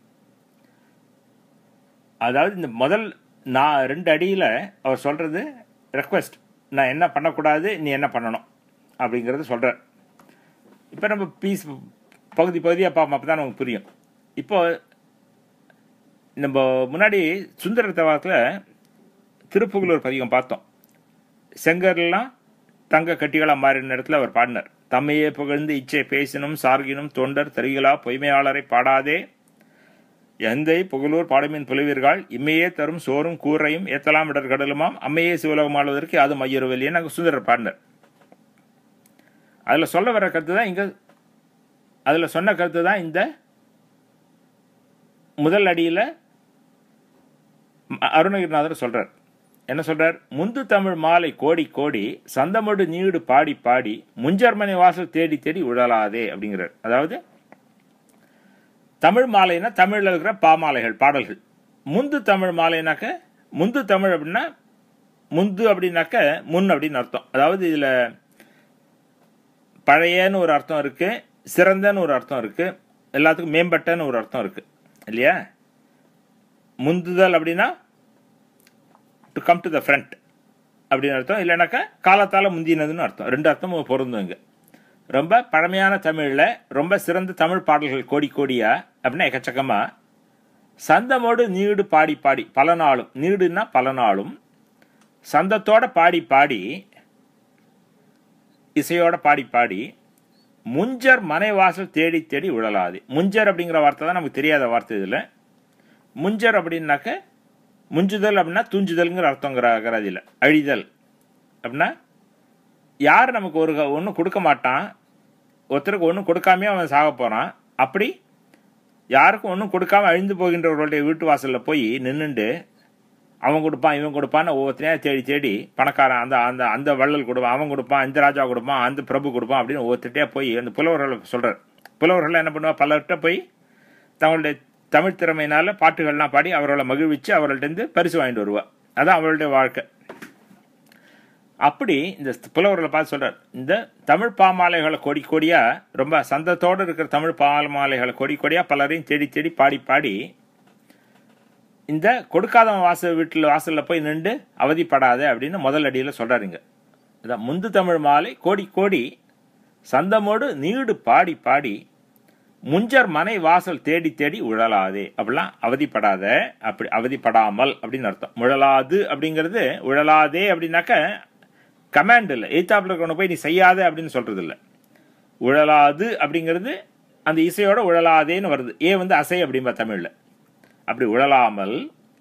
அதாவது இந்த முதல் நான் ரெண்டு அடியில் அவர் சொல்கிறது ரெக்வெஸ்ட் நான் என்ன பண்ணக்கூடாது நீ என்ன பண்ணணும் அப்படிங்கிறது சொல்கிறார் இப்போ நம்ம பீஸ் பகுதி பகுதியாக பார்ப்போம் அப்போ தான் நமக்கு புரியும் இப்போ நம்ம முன்னாடி சுந்தர தவாரத்தில் திருப்புகலூர் பதிகம் பார்த்தோம் செங்கர்லாம் தங்க கட்டிகளாக மாறின இடத்துல அவர் பாடினார் தம்மையே புகழ்ந்து இச்சை பேசினும் சார்கினும் தொண்டர் தருகிலா பொய்மையாளரை பாடாதே எந்தை புகழூர் பாடமின் புலவீர்கள் இம்மையே தரும் சோறும் கூரையும் ஏத்தலாம் இடர் கடலுமாம் அம்மையே சிவலோகம் ஆளுவதற்கு அது மையருவல்லியே நாங்கள் சுந்தரர் பாடினார் அதில் சொல்ல வர கருத்து தான் இங்கே அதில் சொன்ன கருத்து தான் இந்த முதல் அடியில் அருணகிரிநாதர் சொல்றார் என்ன சொல்றார் முந்து தமிழ் மாலை கோடி கோடி சந்தமடு நீடு பாடி பாடி முஞ்சர்மனை வாசல் தேடி தேடி உழலாதே அப்படிங்கிறார் அதாவது தமிழ் மாலைனா தமிழில் இருக்கிற பாமாலைகள் பாடல்கள் முந்து தமிழ் மாலைனாக்க முந்து தமிழ் அப்படின்னா முந்து அப்படின்னாக்க முன் அப்படின்னு அர்த்தம் அதாவது இதில் பழையன்னு ஒரு அர்த்தம் இருக்கு சிறந்தன்னு ஒரு அர்த்தம் இருக்கு எல்லாத்துக்கும் மேம்பட்டன்னு ஒரு அர்த்தம் இருக்கு இல்லையா முந்துதல் அப்படின்னா to come to the front அப்படின்னு அர்த்தம் இல்லைனாக்கா காலத்தால் முந்தினதுன்னு அர்த்தம் ரெண்டு அர்த்தமும் பொருந்தும் இங்க ரொம்ப பழமையான தமிழில் ரொம்ப சிறந்த தமிழ் பாடல்கள் கோடி கோடியா அப்படின்னா எக்கச்சக்கமா சந்தமோடு நீடு பாடி பாடி பல நாளும் நீடுன்னா பல நாளும் சந்தத்தோட பாடி பாடி இசையோட பாடி பாடி முஞ்சர் மனை வாசல் தேடி தேடி உழலாது முஞ்சர் அப்படிங்கிற வார்த்தை தான் நமக்கு தெரியாத வார்த்தை இதில் முஞ்சர் அப்படின்னாக்க முஞ்சுதல் அப்படின்னா துஞ்சுதல்ங்கிற அர்த்தங்கிற அகராதியில் அழிதல் அப்படின்னா யார் நமக்கு ஒரு ஒன்றும் கொடுக்க மாட்டான் ஒருத்தருக்கு ஒன்றும் கொடுக்காமே அவன் சாக போகிறான் அப்படி யாருக்கும் ஒன்றும் கொடுக்காம அழிந்து போகின்றவர்களுடைய வீட்டு வாசலில் போய் நின்றுண்டு அவன் கொடுப்பான் இவன் கொடுப்பான்னு ஒவ்வொருத்தனையா தேடி தேடி பணக்காரன் அந்த அந்த அந்த வள்ளல் கொடுப்பான் அவன் கொடுப்பான் இந்த ராஜா கொடுப்பான் அந்த பிரபு கொடுப்பான் அப்படின்னு ஒவ்வொருத்தட்டையா போய் அந்த புலவர்கள் சொல்கிறார் புலவர்கள் என்ன பண்ணுவா பலர்கிட்ட போய் தங்களுடைய தமிழ் திறமையினால பாட்டுகள்லாம் பாடி அவர்களை மகிழ்விச்சு அவர்கள்ட்டேருந்து பரிசு வாங்கிட்டு வருவா அதான் அவளுடைய வாழ்க்கை அப்படி இந்த புலவர்களை பார்த்து சொல்றார் இந்த தமிழ் பாமாலைகளை கொடி கொடியா ரொம்ப சந்தத்தோடு இருக்கிற தமிழ் பாமாலைகளை கொடி கொடியா பலரையும் தேடி தேடி பாடி பாடி இந்த கொடுக்காதவன் வாசல் வீட்டில் வாசலில் போய் நின்று அவதிப்படாத அப்படின்னு முதல் அடியில் சொல்றாருங்க அதான் முந்து தமிழ் மாலை கோடி கோடி சந்தமோடு நீடு பாடி பாடி முஞ்சர் மனை வாசல் தேடி தேடி உழலாதே அப்படிலாம் அவதிப்படாத அப்படி அவதிப்படாமல் அப்படின்னு அர்த்தம் உழலாது அப்படிங்கிறது உழலாதே அப்படின்னாக்க கமாண்ட் இல்லை எய்த்தாப்பில் இருக்கவனை போய் நீ செய்யாத அப்படின்னு சொல்றது இல்லை உழலாது அப்படிங்கிறது அந்த இசையோட உழலாதேன்னு வருது ஏ வந்து அசை அப்படிம்பா தமிழில் அப்படி உழலாமல்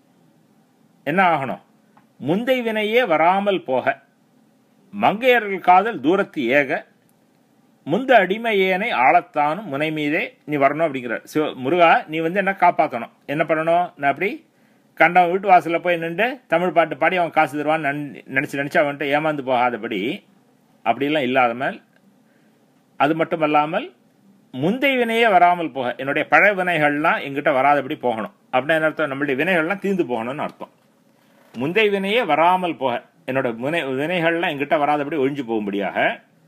என்ன ஆகணும் முந்தை வினையே வராமல் போக மங்கையர்கள் காதல் தூரத்து ஏக முந்த அடிமையேனை ஆளத்தானும் முனை மீதே நீ வரணும் அப்படிங்கிறார் சிவ முருகா நீ வந்து என்ன காப்பாற்றணும் என்ன பண்ணணும் நான் அப்படி கண்டம் வீட்டு வாசலில் போய் நின்று தமிழ் பாட்டு பாடி அவன் காசு தருவான்னு நினச்சி நினச்சி அவன்கிட்ட ஏமாந்து போகாதபடி அப்படிலாம் இல்லாமல் அது மட்டும் அல்லாமல் முந்தை வினையே வராமல் போக என்னுடைய பழைய வினைகள்லாம் எங்கிட்ட வராதபடி போகணும் அப்படின்னு அர்த்தம் நம்மளுடைய வினைகள்லாம் தீர்ந்து போகணும்னு அர்த்தம் முந்தை வினையே வராமல் போக என்னோட வினை வினைகள்லாம் எங்கிட்ட வராதபடி ஒழிஞ்சு போகும்படியாக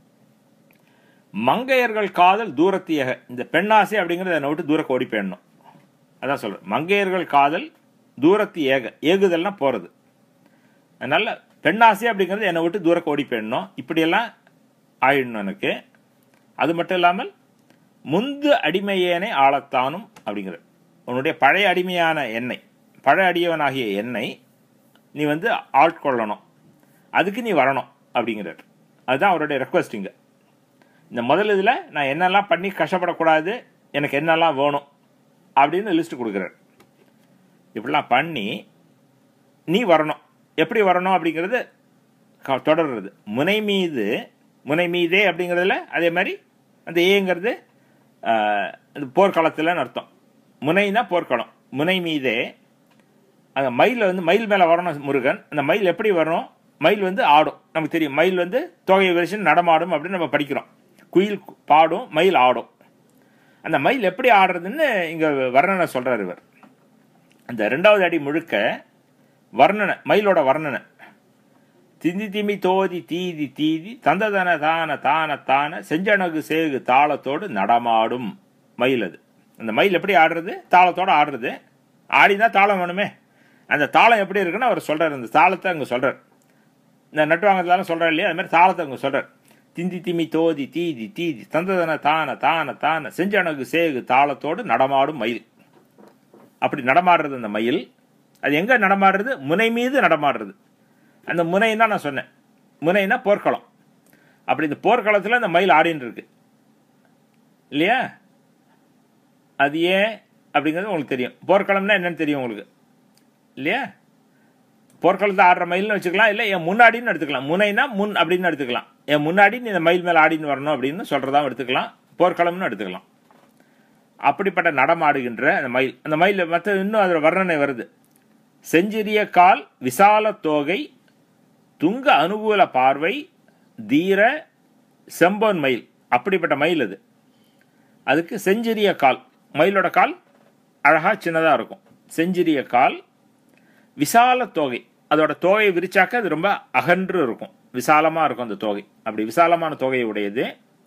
மங்கையர்கள் காதல் தூரத்தியக இந்த பெண்ணாசை அப்படிங்கிறத என்னை விட்டு தூரக்கு ஓடி போயிடணும் அதான் சொல்றேன் மங்கையர்கள் காதல் தூரத்து ஏக ஏகுதல்னா போறது அதனால பெண்ணாசை அப்படிங்கிறது என்னை விட்டு தூரக்கு ஓடி போயிடணும் இப்படியெல்லாம் ஆயிடணும் எனக்கு அது மட்டும் இல்லாமல் முந்து அடிமையேனை ஆளத்தானும் அப்படிங்கிறது உன்னுடைய பழைய அடிமையான எண்ணெய் பழைய அடியவனாகிய எண்ணெய் நீ வந்து ஆட்கொள்ளணும் அதுக்கு நீ வரணும் அப்படிங்கிறார் அதுதான் அவருடைய ரெக்வஸ்டிங்க இந்த முதல் இதில் நான் என்னெல்லாம் பண்ணி கஷ்டப்படக்கூடாது எனக்கு என்னெல்லாம் வேணும் அப்படின்னு லிஸ்ட் கொடுக்குறார் இப்படிலாம் பண்ணி நீ வரணும் எப்படி வரணும் அப்படிங்கிறது தொடர்றது முனை மீது முனை மீதே அப்படிங்கிறதுல அதே மாதிரி அந்த ஏங்கிறது அந்த போர்க்களத்தில்னு அர்த்தம் முனைனா போர்க்களம் முனை மீதே அந்த மயில் வந்து மயில் மேலே வரணும் முருகன் அந்த மயில் எப்படி வரணும் மயில் வந்து ஆடும் நமக்கு தெரியும் மயில் வந்து தொகையை விரிச்சு நடமாடும் அப்படின்னு நம்ம படிக்கிறோம் குயில் பாடும் மயில் ஆடும் அந்த மயில் எப்படி ஆடுறதுன்னு இங்கே வர்ணனை சொல்கிறார் இவர் அந்த ரெண்டாவது அடி முழுக்க வர்ணனை மயிலோட வர்ணனை திந்தி திமி தோதி தீதி தீதி தந்ததன தான தான தான செஞ்சனகு சேகு தாளத்தோடு நடமாடும் மயில் அது அந்த மயில் எப்படி ஆடுறது தாளத்தோடு ஆடுறது ஆடினா தாளம் வேணுமே அந்த தாளம் எப்படி இருக்குன்னு அவர் சொல்றாரு அந்த தாளத்தை அங்கே சொல்றார் இந்த நட்டுவாங்கலாம் சொல்றாரு இல்லையா அது மாதிரி தாளத்தை அங்கே சொல்றார் திந்தி திமி தோதி தீதி தீதி தந்ததன தான தான தான செஞ்சனகு சேகு தாளத்தோடு நடமாடும் மயில் அப்படி நடமாடுறது அந்த மயில் அது எங்க நடமாடுறது முனை மீது நடமாடுறது அந்த முனைன்னா நான் சொன்னேன் முனைனா போர்க்களம் அப்படி இந்த போர்க்களத்தில் அந்த மயில் ஆடின்னு இருக்கு இல்லையா அது ஏன் அப்படிங்கிறது உங்களுக்கு தெரியும் போர்க்களம்னா என்னன்னு தெரியும் உங்களுக்கு இல்லையா போர்க்களத்தை ஆடுற மயில்னு வச்சுக்கலாம் இல்லை என் முன்னாடின்னு எடுத்துக்கலாம் முனைனா முன் அப்படின்னு எடுத்துக்கலாம் என் முன்னாடி நீ இந்த மயில் மேலே ஆடின்னு வரணும் அப்படின்னு சொல்றதாவும் எடுத்துக்கலாம் போர்க்களம்னு எடுத்துக்கலாம் அப்படிப்பட்ட நடமாடுகின்ற அந்த மயில் அந்த மயில் மற்ற இன்னும் அதில் வர்ணனை வருது செஞ்சிரிய கால் விசால தோகை துங்க அனுகூல பார்வை தீர செம்பொன் மயில் அப்படிப்பட்ட மயில் அது அதுக்கு செஞ்சிரிய கால் மயிலோட கால் அழகா சின்னதாக இருக்கும் செஞ்சிரிய கால் விசால தொகை அதோட தோகையை விரிச்சாக்க அது ரொம்ப அகன்று இருக்கும் விசாலமாக இருக்கும் அந்த தோகை அப்படி விசாலமான தோகையை உடையது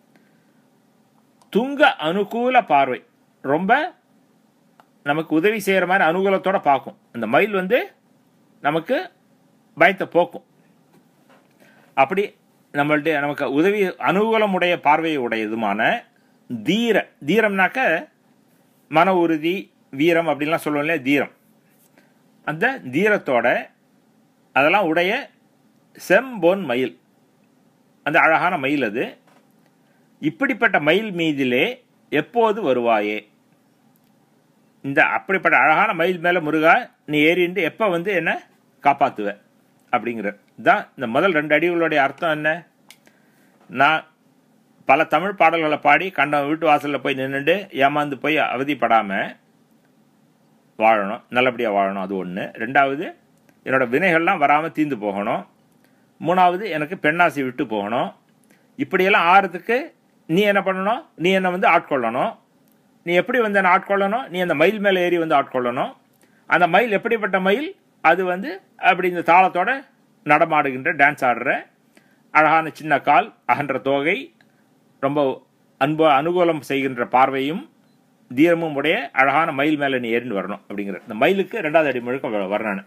துங்க அனுகூல பார்வை ரொம்ப நமக்கு உதவி செய்கிற மாதிரி அனுகூலத்தோட பார்க்கும் அந்த மயில் வந்து நமக்கு பயத்தை போக்கும் அப்படி நம்மள்ட்ட நமக்கு உதவி அனுகூலமுடைய பார்வையை உடையதுமான தீர தீரம்னாக்க மன உறுதி வீரம் அப்படின்லாம் சொல்லுவோம் இல்லையா தீரம் அந்த தீரத்தோட அதெல்லாம் உடைய செம்பொன் மயில் அந்த அழகான மயில் அது இப்படிப்பட்ட மயில் மீதிலே எப்போது வருவாயே இந்த அப்படிப்பட்ட அழகான மயில் மேலே முருகா நீ ஏறிண்டு எப்போ வந்து என்ன காப்பாற்றுவ அப்படிங்கிற தான் இந்த முதல் ரெண்டு அடிகளுடைய அர்த்தம் என்ன நான் பல தமிழ் பாடல்களை பாடி கண்ட வீட்டு வாசலில் போய் நின்றுட்டு ஏமாந்து போய் அவதிப்படாமல் வாழணும் நல்லபடியாக வாழணும் அது ஒன்று ரெண்டாவது என்னோட வினைகள்லாம் வராமல் தீர்ந்து போகணும் மூணாவது எனக்கு பெண்ணாசி விட்டு போகணும் இப்படியெல்லாம் ஆறதுக்கு நீ என்ன பண்ணணும் நீ என்னை வந்து ஆட்கொள்ளணும் நீ எப்படி வந்து என்னை ஆட்கொள்ளணும் நீ அந்த மயில் மேலே ஏறி வந்து ஆட்கொள்ளணும் அந்த மயில் எப்படிப்பட்ட மயில் அது வந்து அப்படி இந்த தாளத்தோட நடமாடுகின்ற டான்ஸ் ஆடுற அழகான சின்ன கால் அகன்ற தோகை ரொம்ப அன்பு அனுகூலம் செய்கின்ற பார்வையும் தீரமும் உடைய அழகான மயில் மேலே நீ ஏறின்னு வரணும் அப்படிங்கிற இந்த மயிலுக்கு ரெண்டாவது அடி முழுக்க வர்றானு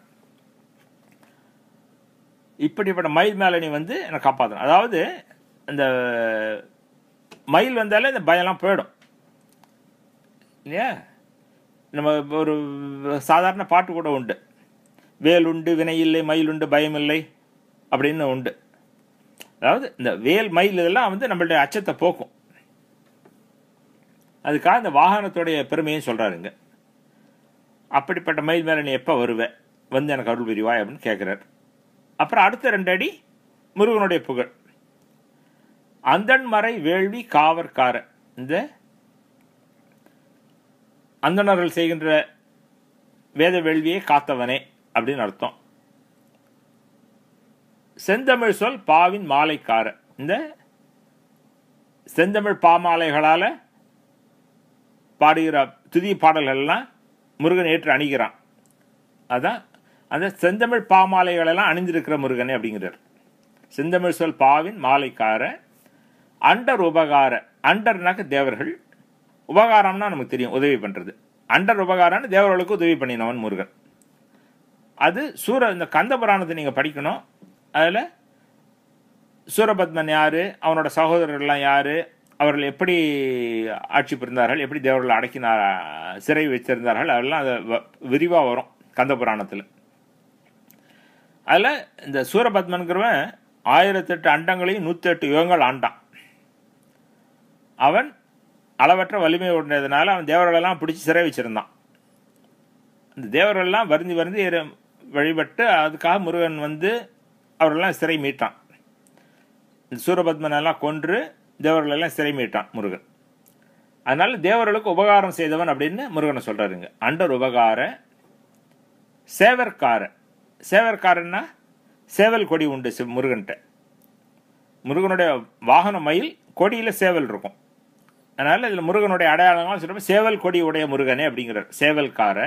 இப்படிப்பட்ட மயில் மேலே நீ வந்து என்னை காப்பாற்றணும் அதாவது இந்த மயில் வந்தாலே இந்த பயம்லாம் போயிடும் இல்லையா நம்ம ஒரு சாதாரண பாட்டு கூட உண்டு வேல் உண்டு வினை இல்லை மயில் உண்டு பயம் இல்லை அப்படின்னு உண்டு அதாவது இந்த வேல் மயில் இதெல்லாம் வந்து நம்மளுடைய அச்சத்தை போக்கும் அதுக்காக இந்த வாகனத்துடைய பெருமையும் சொல்கிறாருங்க அப்படிப்பட்ட மயில் மேலே நீ எப்போ வருவ வந்து எனக்கு அருள் புரிவாய் அப்படின்னு கேட்குறாரு அப்புறம் அடுத்த ரெண்டு அடி முருகனுடைய புகழ் அந்தன் மறை வேள்வி காவற்கார இந்த அந்தணர்கள் செய்கின்ற வேத வேள்வியை காத்தவனே அப்படின்னு அர்த்தம் செந்தமிழ் சொல் பாவின் மாலைக்கார இந்த செந்தமிழ் பாமாலைகளால் பாடுகிற துதி பாடல்கள்லாம் முருகன் ஏற்று அணிகிறான் அதான் அந்த செந்தமிழ் பாமாலைகளெல்லாம் அணிந்திருக்கிற முருகனே அப்படிங்கிறார் செந்தமிழ் சொல் பாவின் மாலைக்கார அண்டர் உபகார அண்டர்னாக்க தேவர்கள் உபகாரம்னா நமக்கு தெரியும் உதவி பண்ணுறது அண்டர் உபகாரம்னு தேவர்களுக்கு உதவி பண்ணினவன் முருகன் அது சூர இந்த கந்த புராணத்தை நீங்கள் படிக்கணும் அதில் சூரபத்மன் யார் அவனோட சகோதரர்கள்லாம் யார் அவர்கள் எப்படி ஆட்சி புரிந்தார்கள் எப்படி தேவர்கள் அடக்கினார் சிறை வச்சிருந்தார்கள் அதெல்லாம் அது விரிவாக வரும் கந்த புராணத்தில் அதில் இந்த சூரபத்மன்கிறவன் ஆயிரத்தெட்டு அண்டங்களையும் நூற்றி எட்டு யுகங்கள் ஆண்டான் அவன் அளவற்ற வலிமை உடையதுனால அவன் தேவர்களெல்லாம் பிடிச்சி சிறை வச்சிருந்தான் இந்த தேவர்கள்லாம் வருந்தி வருந்தி வழிபட்டு அதுக்காக முருகன் வந்து அவர்களெல்லாம் சிறை மீட்டான் இந்த சூரபத்மனெல்லாம் கொன்று தேவர்களெல்லாம் சிறை மீட்டான் முருகன் அதனால தேவர்களுக்கு உபகாரம் செய்தவன் அப்படின்னு முருகனை சொல்றாருங்க அண்டர் உபகார சேவற்கார சேவற்காரன்னா சேவல் கொடி உண்டு முருகன்கிட்ட முருகனுடைய வாகன மயில் கொடியில் சேவல் இருக்கும் அதனால் இதில் முருகனுடைய அடையாளங்கள் சொல்கிறப்ப சேவல் கொடி உடைய முருகனே அப்படிங்கிறார் சேவல்கார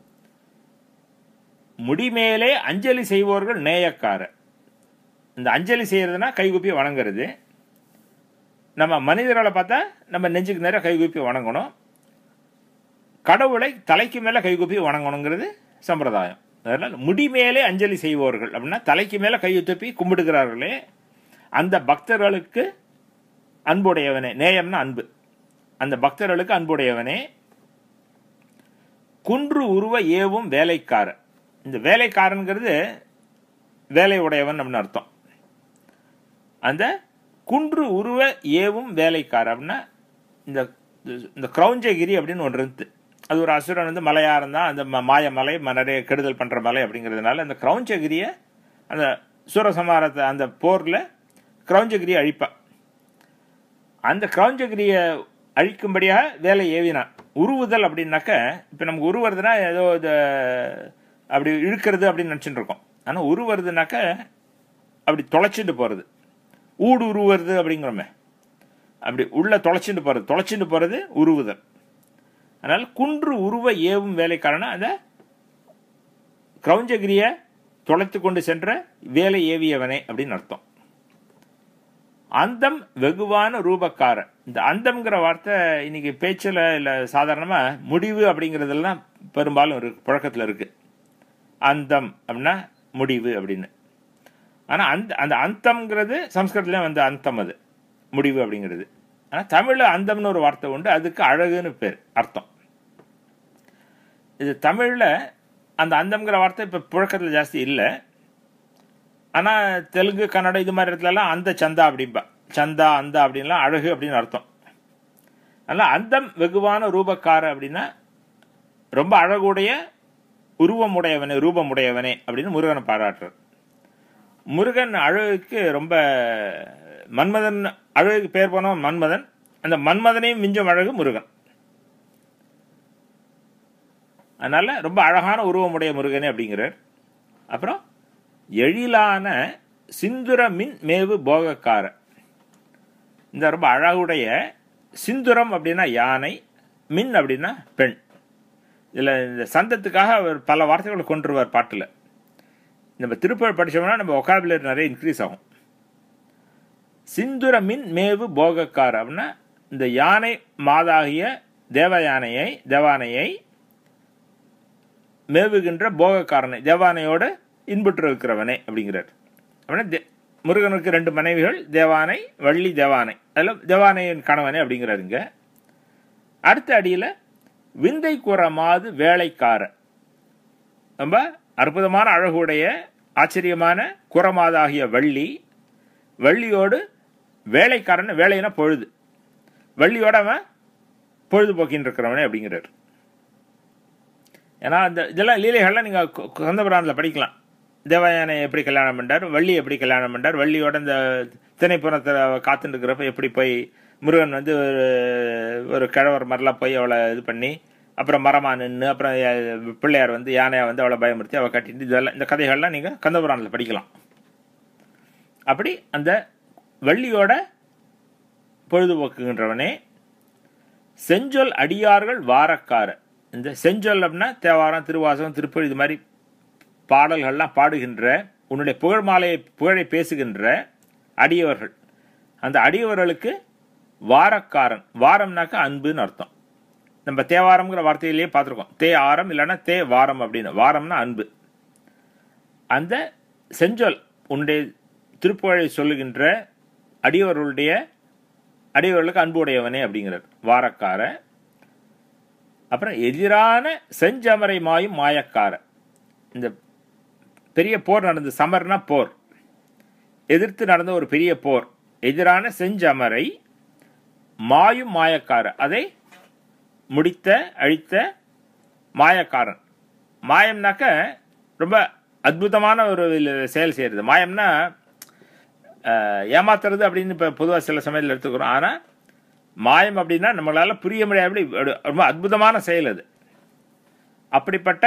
முடிமேலே அஞ்சலி செய்வோர்கள் நேயக்கார இந்த அஞ்சலி செய்யறதுனா கைகுப்பி வணங்குறது நம்ம மனிதர்களை பார்த்தா நம்ம நெஞ்சுக்கு நேரம் கைகுப்பி வணங்கணும் கடவுளை தலைக்கு மேலே கைகுப்பி வணங்கணுங்கிறது சம்பிரதாயம் அதனால் முடிமேலே அஞ்சலி செய்வோர்கள் அப்படின்னா தலைக்கு மேலே கையுத்தப்பி கும்பிடுகிறார்களே அந்த பக்தர்களுக்கு அன்புடையவனே நேயம்னா அன்பு அந்த பக்தர்களுக்கு அன்புடையவனே குன்று உருவ ஏவும் வேலைக்காரன் இந்த வேலைக்காரன்கிறது வேலை உடையவன் அப்படின்னு அர்த்தம் அந்த குன்று உருவ ஏவும் வேலைக்காரன் அப்படின்னா இந்த இந்த கிரௌஞ்சகிரி அப்படின்னு ஒன்று இருந்து அது ஒரு அசுரன் வந்து மலையாக இருந்தால் அந்த மாய மலை நிறைய கெடுதல் பண்ணுற மலை அப்படிங்கிறதுனால அந்த கிரௌஞ்சகிரியை அந்த சூரசமாரத்தை அந்த போரில் கிரௌஞ்சகிரியை அழிப்பான் அந்த கிரௌஞ்சகிரியை அழிக்கும்படியாக வேலை ஏவினான் உருவுதல் அப்படின்னாக்க இப்போ நமக்கு உருவுறதுனா ஏதோ இது அப்படி இழுக்கிறது அப்படின்னு நினச்சிட்டு இருக்கோம் ஆனால் உருவுறதுனாக்க அப்படி தொலைச்சிட்டு போகிறது ஊடு உருவுறது அப்படிங்கிறோமே அப்படி உள்ள தொலைச்சிட்டு போகிறது தொலைச்சிட்டு போகிறது உருவுதல் அதனால் குன்று உருவ ஏவும் வேலைக்காரனா அந்த கிரௌஞ்சகிரியை தொலைத்து கொண்டு சென்ற வேலை ஏவியவனே அப்படின்னு அர்த்தம் அந்தம் வெகுவான ரூபக்கார இந்த அந்தம்ங்கிற வார்த்தை இன்னைக்கு பேச்சில் இல்லை சாதாரணமாக முடிவு அப்படிங்கிறதெல்லாம் பெரும்பாலும் இருக்கு புழக்கத்தில் இருக்கு அந்தம் அப்படின்னா முடிவு அப்படின்னு ஆனால் அந்த அந்த அந்தம்ங்கிறது சம்ஸ்கிருதத்துலேயும் வந்து அந்தம் அது முடிவு அப்படிங்கிறது ஆனால் தமிழில் அந்தம்னு ஒரு வார்த்தை உண்டு அதுக்கு அழகுன்னு பேர் அர்த்தம் இது தமிழில் அந்த அந்தம்ங்கிற வார்த்தை இப்போ புழக்கத்தில் ஜாஸ்தி இல்லை ஆனால் தெலுங்கு கன்னடம் இது மாதிரி இடத்துலலாம் அந்த சந்தா அப்படிம்பா சந்தா அந்த அப்படின்லாம் அழகு அப்படின்னு அர்த்தம் அதனால் அந்தம் வெகுவான ரூபக்கார அப்படின்னா ரொம்ப அழகுடைய உருவமுடையவனே ரூபமுடையவனே அப்படின்னு முருகனை பாராட்டுறார் முருகன் அழகுக்கு ரொம்ப மன்மதன் அழகுக்கு பேர் போனவன் மன்மதன் அந்த மன்மதனையும் மிஞ்சும் அழகு முருகன் அதனால ரொம்ப அழகான உருவமுடைய முருகனே அப்படிங்கிறார் அப்புறம் எழிலான சிந்துர மின் மேவு போகக்கார இந்த ரொம்ப அழகுடைய சிந்துரம் அப்படின்னா யானை மின் அப்படின்னா பெண் இதில் இந்த சந்தத்துக்காக அவர் பல வார்த்தைகளை கொண்டுருவார் பாட்டில் நம்ம திருப்பூர் படித்தோம்னா நம்ம ஒகாபுலரி நிறைய இன்க்ரீஸ் ஆகும் சிந்துர மின் மேவு போகக்கார அப்படின்னா இந்த யானை மாதாகிய தேவ யானையை தேவானையை மேவுகின்ற போகக்காரனை தேவானையோடு இன்புற்று இருக்கிறவனே அப்படிங்கிறார் அப்படின்னா முருகனுக்கு ரெண்டு மனைவிகள் தேவானை வள்ளி தேவானை அதில் தேவானையின் கணவனே அப்படிங்கிறாருங்க அடுத்த அடியில் விந்தை குறமாது வேலைக்கார ரொம்ப அற்புதமான அழகுடைய ஆச்சரியமான குறமாதாகிய வள்ளி வள்ளியோடு வேலைக்காரன் வேலைனா பொழுது வள்ளியோட அவன் பொழுதுபோக்கின்னு இருக்கிறவனே அப்படிங்கிறார் ஏன்னா இந்த இதெல்லாம் லீலைகள்லாம் நீங்கள் கந்தபுராணத்தில் படிக்கலாம் தேவயானை எப்படி கல்யாணம் பண்ணார் வள்ளி எப்படி கல்யாணம் பண்ணார் வள்ளியோட இந்த திணைப்புறத்தில் காத்துட்டு இருக்கிறப்ப எப்படி போய் முருகன் வந்து ஒரு ஒரு கிழவர் மாதிரிலாம் போய் அவளை இது பண்ணி அப்புறம் மரமாக நின்று அப்புறம் பிள்ளையார் வந்து யானையை வந்து அவளை பயமுறுத்தி அவளை கட்டிட்டு இதெல்லாம் இந்த கதைகள்லாம் நீங்கள் கந்தபுராணத்தில் படிக்கலாம் அப்படி அந்த வள்ளியோட பொழுதுபோக்குகின்றவனே செஞ்சொல் அடியார்கள் வாரக்கார இந்த செஞ்சொல் அப்படின்னா தேவாரம் திருவாசகம் திருப்பூர் இது மாதிரி பாடல்கள்லாம் பாடுகின்ற உன்னுடைய புகழ் மாலையை புகழை பேசுகின்ற அடியவர்கள் அந்த அடியவர்களுக்கு வாரக்காரன் வாரம்னாக்கா அன்புன்னு அர்த்தம் நம்ம தேவாரம்ங்கிற வார்த்தையிலேயே பார்த்துருக்கோம் தே ஆரம் இல்லைன்னா தே வாரம் அப்படின்னு வாரம்னா அன்பு அந்த செஞ்சொல் உன்னுடைய திருப்புகழை சொல்லுகின்ற அடியவர்களுடைய அடியவர்களுக்கு அன்பு உடையவனே அப்படிங்கிறார் வாரக்கார அப்புறம் எதிரான செஞ்சமரை மாயும் மாயக்கார இந்த பெரிய போர் நடந்தது சமர்னா போர் எதிர்த்து நடந்த ஒரு பெரிய போர் எதிரான செஞ்சமரை மாயும் மாயக்கார அதை முடித்த அழித்த மாயக்காரன் மாயம்னாக்க ரொம்ப அற்புதமான ஒரு செயல் செய்கிறது மாயம்னா ஏமாத்துறது அப்படின்னு இப்போ பொதுவாக சில சமயத்தில் எடுத்துக்கிறோம் ஆனால் மாயம் அப்படின்னா நம்மளால் புரிய முடியாதபடி ரொம்ப அற்புதமான செயல் அது அப்படிப்பட்ட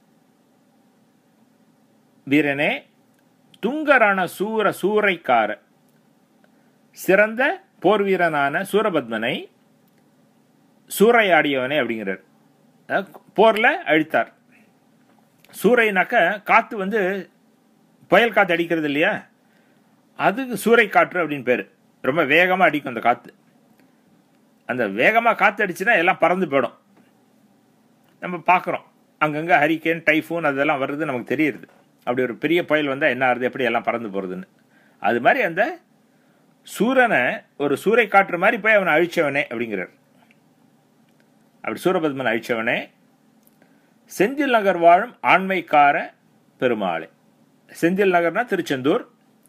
வீரனே துங்கரான சூர சூறைக்கார சிறந்த போர் வீரனான சூரபத்மனை சூறையாடியவனே அப்படிங்கிறார் போரில் அழித்தார் சூறைனாக்க காற்று வந்து புயல் காற்று அடிக்கிறது இல்லையா அதுக்கு சூறை காற்று அப்படின்னு பேர் ரொம்ப வேகமாக அடிக்கும் அந்த காற்று அந்த வேகமாக காற்று அடிச்சுன்னா எல்லாம் பறந்து போயிடும் நம்ம பார்க்குறோம் அங்கங்கே ஹரிக்கேன் டைஃபூன் அதெல்லாம் வருது நமக்கு தெரியுது அப்படி ஒரு பெரிய புயல் வந்தால் என்ன ஆகுது எப்படி எல்லாம் பறந்து போகிறதுன்னு அது மாதிரி அந்த சூரனை ஒரு சூறை காற்று மாதிரி போய் அவனை அழிச்சவனே அப்படிங்கிறார் அப்படி சூரபத்மன் அழிச்சவனே செந்தில் நகர் வாழும் ஆண்மைக்கார பெருமாளே செந்தில் நகர்னா திருச்செந்தூர்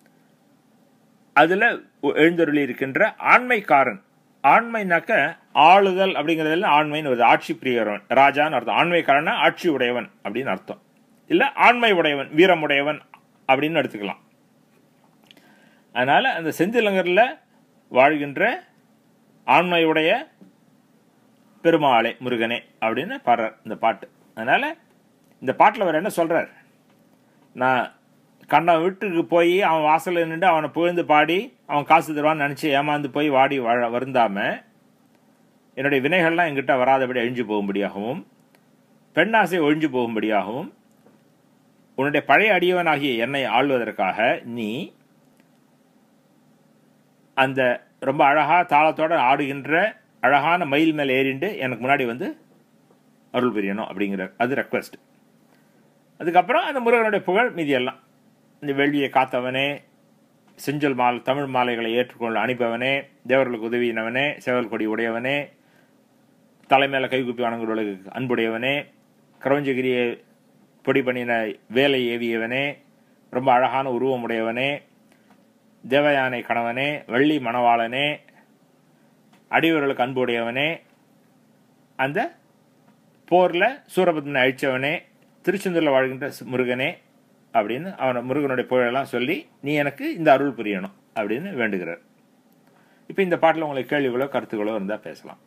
அதில் எழுந்தருளி இருக்கின்ற ஆண்மைக்காரன் ஆண்மைனாக்க ஆளுதல் அப்படிங்கிறதுல ஆண்மைன்னு வருது ஆட்சி பிரியவன் ராஜான்னு அர்த்தம் ஆண்மைக்காரனா ஆட்சி உடையவன் அப்படின்னு அர்த்தம் இல்லை ஆண்மை உடையவன் வீரமுடையவன் அப்படின்னு எடுத்துக்கலாம் அதனால அந்த செந்திலங்கரில் வாழ்கின்ற ஆண்மையுடைய பெருமாளே முருகனே அப்படின்னு பாடுறார் இந்த பாட்டு அதனால இந்த பாட்டில் அவர் என்ன சொல்றார் நான் கண்ணன் வீட்டுக்கு போய் அவன் வாசலில் நின்று அவனை புகழ்ந்து பாடி அவன் காசு தருவான்னு நினச்சி ஏமாந்து போய் வாடி வாழ வருந்தாம என்னுடைய வினைகள்லாம் என்கிட்ட வராதபடி அழிஞ்சு போகும்படியாகவும் பெண்ணாசை ஒழிஞ்சு போகும்படியாகவும் உன்னுடைய பழைய அடியவனாகிய என்னை ஆள்வதற்காக நீ அந்த ரொம்ப அழகா தாளத்தோட ஆடுகின்ற அழகான மயில் மேல் ஏறிண்டு எனக்கு முன்னாடி வந்து அருள் புரியணும் அப்படிங்கிறார் அது ரெக்வஸ்ட் அதுக்கப்புறம் அந்த முருகனுடைய புகழ் மீதி எல்லாம் இந்த வேள்வியை காத்தவனே செஞ்சொல் மால் தமிழ் மாலைகளை ஏற்றுக்கொள்ள அனுப்பவனே தேவர்களுக்கு உதவியினவனே சேவல் கொடி உடையவனே தலைமையில கைகுப்பி வணங்குறவர்களுக்கு அன்புடையவனே கரவஞ்சகிரியை பொடி பண்ணின வேலை ஏவியவனே ரொம்ப அழகான உருவம் உடையவனே தேவயானை கணவனே வள்ளி மணவாளனே அடியவர்களுக்கு அன்புடையவனே அந்த போர்ல சூரபத்மனை அழிச்சவனே திருச்செந்தூர்ல வாழ்கின்ற முருகனே அப்படின்னு அவன முருகனுடைய புகழெல்லாம் சொல்லி நீ எனக்கு இந்த அருள் புரியணும் அப்படின்னு வேண்டுகிறார் இப்போ இந்த பாட்டில் உங்களுக்கு கேள்விகளோ கருத்துக்களோ இருந்தால் பேசலாம்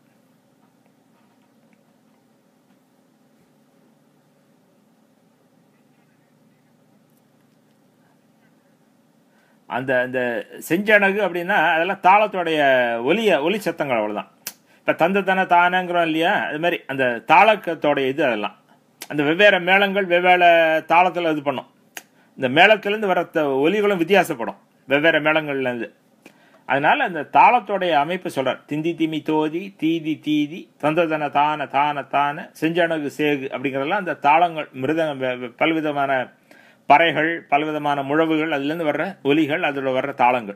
அந்த அந்த செஞ்சணகு அப்படின்னா அதெல்லாம் தாளத்தோடைய ஒலிய ஒலி சத்தங்கள் அவ்வளோதான் இப்போ தந்த தன தானங்கிறோம் இல்லையா அது மாதிரி அந்த தாளக்கத்தோடைய இது அதெல்லாம் அந்த வெவ்வேறு மேளங்கள் வெவ்வேறு தாளத்தில் இது பண்ணும் இந்த மேளத்திலேருந்து வர த- ஒலிகளும் வித்தியாசப்படும் வெவ்வேறு மேளங்கள்லேருந்து அதனால அந்த தாளத்தோடைய அமைப்பு சொல்றார் திந்தி திமி தோதி தீதி தீதி தந்ததன தான தான தான செஞ்சணகு சேகு அப்படிங்கிறதெல்லாம் அந்த தாளங்கள் மிருதங்க வெ- வெ- பல்விதமான பறைகள் பல்விதமான முழவுகள் அதுலேருந்து வர்ற ஒலிகள் அதில் வர்ற தாளங்கள்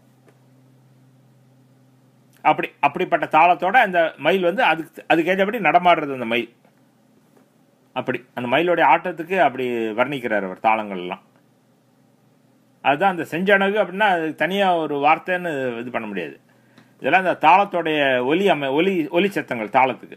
அப்படி அப்படிப்பட்ட தாளத்தோட அந்த மயில் வந்து அதுக்கு அதுக்கேற்றபடி நடமாடுறது அந்த மயில் அப்படி அந்த மயிலுடைய ஆட்டத்துக்கு அப்படி வர்ணிக்கிறார் அவர் தாளங்கள் எல்லாம் அதுதான் அந்த செஞ்சணகு அப்படின்னா அது தனியாக ஒரு வார்த்தைன்னு இது பண்ண முடியாது இதெல்லாம் அந்த தாளத்தோடைய ஒலி அமை ஒலி ஒலி சத்தங்கள் தாளத்துக்கு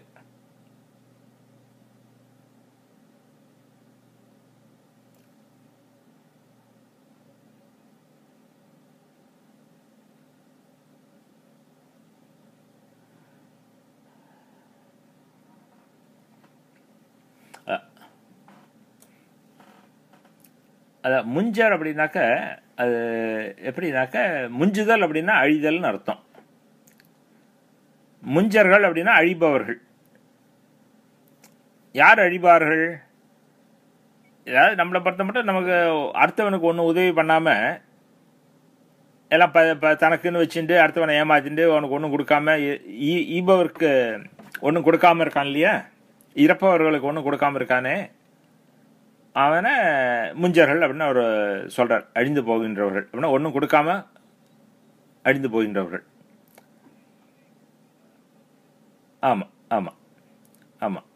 அத முஞ்சர் அப்படின்னாக்க அது எப்படின்னாக்க முஞ்சுதல் அப்படின்னா அழிதல்னு அர்த்தம் முஞ்சர்கள் அப்படின்னா அழிபவர்கள் யார் அழிபார்கள் ஏதாவது நம்மளை பொறுத்த மட்டும் நமக்கு அடுத்தவனுக்கு ஒன்றும் உதவி பண்ணாமல் எல்லாம் ப ப- தனக்குன்னு வச்சுட்டு அடுத்தவனை ஏமாத்திட்டு அவனுக்கு ஒன்றும் கொடுக்காம இ- ஈ- ஈபவருக்கு ஒன்றும் கொடுக்காம இருக்கான் இல்லையா இறப்பவர்களுக்கு ஒன்றும் கொடுக்காம இருக்கானே அவனை முஞ்சர்கள் அப்படின்னு அவர் சொல்றார் அழிந்து போகின்றவர்கள் அப்படின்னா ஒன்றும் கொடுக்காம அழிந்து போகின்றவர்கள் ஆமாம் ஆமாம் ஆமாம்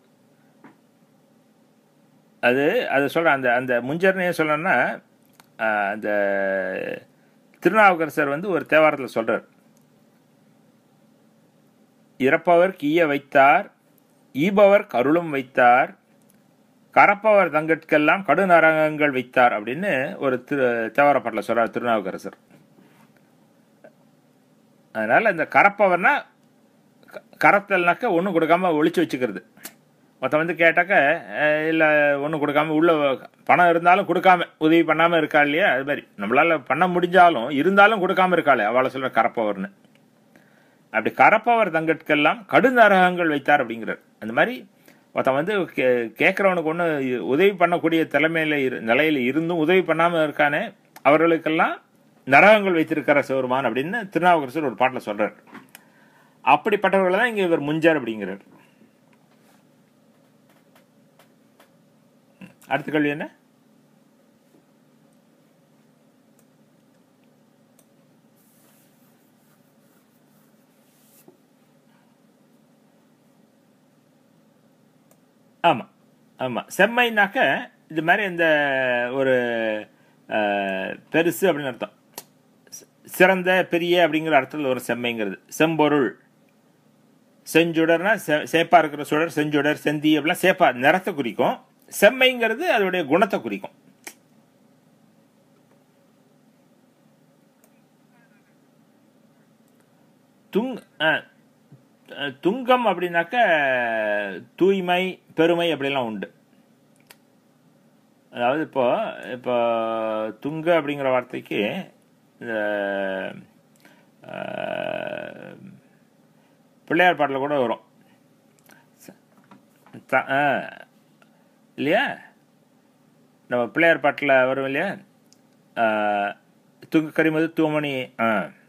அது அது சொல்கிறேன் அந்த அந்த முஞ்சர்னு ஏன் சொல்கிறேன்னா அந்த திருநாவுக்கரசர் வந்து ஒரு தேவாரத்தில் சொல்கிறார் இறப்பவர் ஈய வைத்தார் ஈபவர் கருளும் வைத்தார் கரப்பவர் தங்கட்கெல்லாம் கடுநரகங்கள் வைத்தார் அப்படின்னு ஒரு திரு தேவாரப்பாட்டில் சொல்றார் திருநாவுக்கரசர் அதனால இந்த கரப்பவர்னா க- கரத்தல்னாக்க ஒன்றும் கொடுக்காம ஒளிச்சு வச்சுக்கிறது மொத்தம் வந்து கேட்டாக்க இல்லை ஒன்றும் கொடுக்காம உள்ள பணம் இருந்தாலும் கொடுக்காம உதவி பண்ணாமல் இருக்கா இல்லையா அது மாதிரி நம்மளால பண்ண முடிஞ்சாலும் இருந்தாலும் கொடுக்காம இருக்காளே அவளை சொல்ற கரப்பவர்னு அப்படி கரப்பவர் தங்கட்கெல்லாம் கடுநரகங்கள் வைத்தார் அப்படிங்கிறார் அந்த மாதிரி ஒருத்தன் வந்து கே- கேட்கறவனுக்கு ஒன்று உதவி பண்ணக்கூடிய தலைமையில இரு நிலையில இருந்தும் உதவி பண்ணாமல் இருக்கானே அவர்களுக்கெல்லாம் நரகங்கள் வைத்திருக்கிற சிவருமான் அப்படின்னு திருநாவுக்கரசர் ஒரு பாட்டில் சொல்றார் அப்படிப்பட்டவர்களை தான் இங்க இவர் முஞ்சார் அப்படிங்கிறார் அடுத்த கேள்வி என்ன ஆமாம் ஆமாம் செம்மைனாக்க இது மாதிரி இந்த ஒரு அஹ், பெருசு அப்படின்னு அர்த்தம் சி- சிறந்த பெரிய அப்படிங்கிற அர்த்தத்தில் ஒரு செம்மைங்கிறது செம்பொருள் செஞ்சுடர்னா செ- சேப்பா இருக்கிற சுடர் செஞ்சுடர் செந்தி அப்படிலாம் சேப்பா நிறத்தை குறிக்கும் செம்மைங்கிறது அதோடைய குணத்தை குறிக்கும் துங் அஹ், அஹ், துங்கம் அப்படின்னாக்க தூய்மை பெருமை அப்படிலாம் உண்டு அதாவது இப்போ இப்போ துங்க அப்படிங்கிற வார்த்தைக்கு இந்த அஹ், பிள்ளையார் பாட்டில் கூட வரும் ச- த- ஆ, இல்லையா நம்ம பிள்ளையார் பாட்டில் வரும் இல்லையா ஆஹ், துங்க கரிமது தூமணி ஆ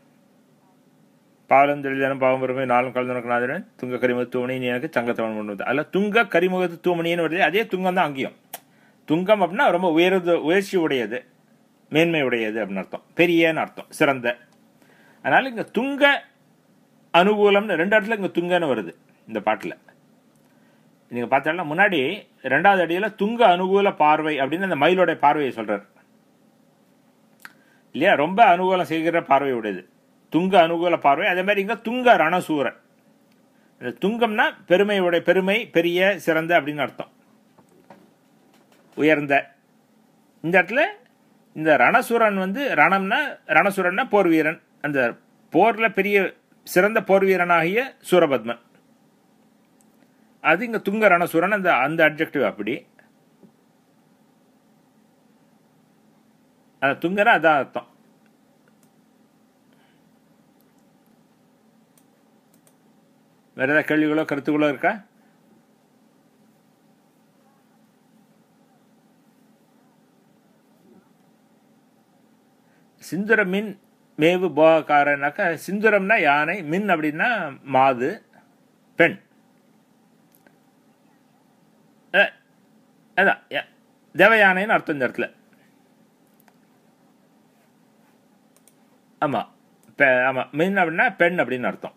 பாலம் தெளிதான பாவம் பெருமை நாளும் கலந்து நாதரன் துங்க கரிமுக தூமணி நீ எனக்கு தங்கத்தவன் கொண்டு வந்து அல்ல துங்க கரிமுகத்து தூமணின்னு வருது அதே துங்கம் தான் அங்கேயும் துங்கம் அப்படின்னா ரொம்ப உயர்து உயர்ச்சி உடையது மேன்மை உடையது அப்படின்னு அர்த்தம் பெரியன்னு அர்த்தம் சிறந்த அதனால இங்க துங்க அனுகூலம்னு ரெண்டு இடத்துல இங்க துங்கன்னு வருது இந்த பாட்டில் நீங்க பார்த்தா முன்னாடி ரெண்டாவது அடியில துங்க அனுகூல பார்வை அப்படின்னு அந்த மயிலோட பார்வையை சொல்றாரு இல்லையா ரொம்ப அனுகூலம் செய்கிற பார்வை உடையது துங்க அனுகூல பார்வை அதே மாதிரி இங்க துங்க ரணசூரன் இந்த துங்கம்னா பெருமையுடைய பெருமை பெரிய சிறந்த அப்படின்னு அர்த்தம் உயர்ந்த இந்த இடத்துல இந்த ரணசுரன் வந்து ரணம்னா ரணசுரன்னா போர் வீரன் அந்த போர்ல பெரிய சிறந்த போர் வீரனாகிய சூரபத்மன் அது இங்க துங்க ரணசுரன் அந்த அந்த அப்ஜெக்டிவ் அப்படி அந்த துங்கனா அதான் அர்த்தம் வேற ஏதாவது கேள்விகளோ கருத்துக்களோ இருக்கா சிந்துர மின் மேவு போகாரனாக்கா சிந்துரம்னா யானை மின் அப்படின்னா மாது பெண் அஹ், அதான் ய- தேவயானைன்னு அர்த்தம் இந்த இடத்துல ஆமா பெ- ஆமா மின் அப்படின்னா பெண் அப்படின்னு அர்த்தம்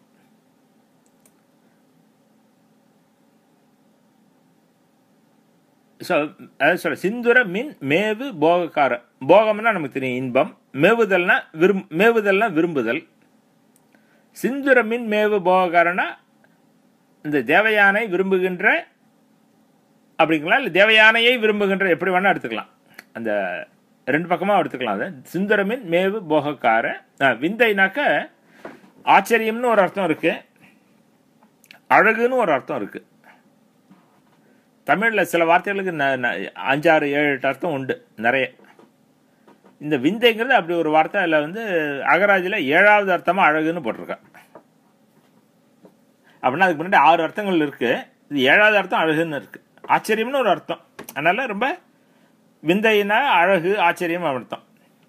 ஸோ அதாவது சொல்ல சிந்துர மின் மேவு போகக்கார போகம்னா நமக்கு தெரியும் இன்பம் மேவுதல்னா விரும் மேவுதல்னா விரும்புதல் சிந்துர மின் மேவு போகக்காரனா இந்த தேவயானை விரும்புகின்ற அப்படிங்களா இல்லை தேவயானையை விரும்புகின்ற எப்படி வேணா எடுத்துக்கலாம் அந்த ரெண்டு பக்கமாக எடுத்துக்கலாம் அது சிந்துரமின் மேவு போகக்கார ஆ, விந்தைனாக்க ஆச்சரியம்னு ஒரு அர்த்தம் இருக்கு அழகுன்னு ஒரு அர்த்தம் இருக்கு தமிழில் சில வார்த்தைகளுக்கு ந- ந- அஞ்சாறு ஏழு எட்டு அர்த்தம் உண்டு நிறைய இந்த விந்தைங்கிறது அப்படி ஒரு வார்த்தை அதில் வந்து அகராஜில் ஏழாவது அர்த்தமாக அழகுன்னு போட்டிருக்கேன் அப்படின்னா அதுக்கு முன்னாடி ஆறு அர்த்தங்கள் இருக்கு இது ஏழாவது அர்த்தம் அழகுன்னு இருக்கு ஆச்சரியம்னு ஒரு அர்த்தம் அதனால ரொம்ப விந்தைனா அழகு ஆச்சரியம் அர்த்தம்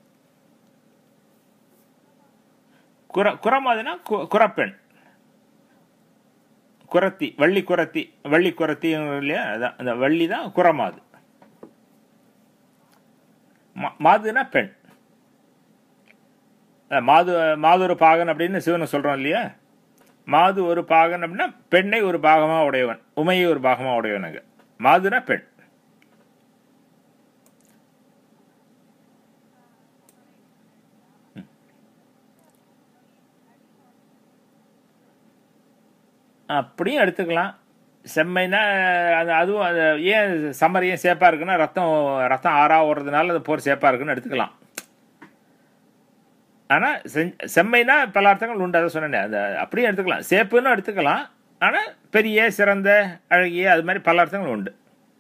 குர குரமாதுனா கு- குரப்பெண் குரத்தி வள்ளி குரத்தி வள்ளி குரத்தி இல்லையா அதான் அந்த வள்ளி தான் குரமாது மா- மாதுனா பெண் அஹ் மாது மாதொரு பாகன் அப்படின்னு சிவனை சொல்றோம் இல்லையா மாது ஒரு பாகன் அப்படின்னா பெண்ணை ஒரு பாகமா உடையவன் உமையை ஒரு பாகமா உடையவனுங்க மாதுனா பெண் அப்படியும் எடுத்துக்கலாம் செம்மைனா அது அதுவும் அது ஏன் சம்மர் ஏன் சேப்பாக இருக்குன்னா ரத்தம் ரத்தம் ஆறா ஓடுறதுனால அது போர் சேப்பாக இருக்குன்னு எடுத்துக்கலாம் ஆனால் செம்மைனா பல அர்த்தங்கள் உண்டு அதை சொன்னேன் அது அப்படியும் எடுத்துக்கலாம் சேப்புன்னு எடுத்துக்கலாம் ஆனால் பெரிய சிறந்த அழகிய அது மாதிரி பல அர்த்தங்கள் உண்டு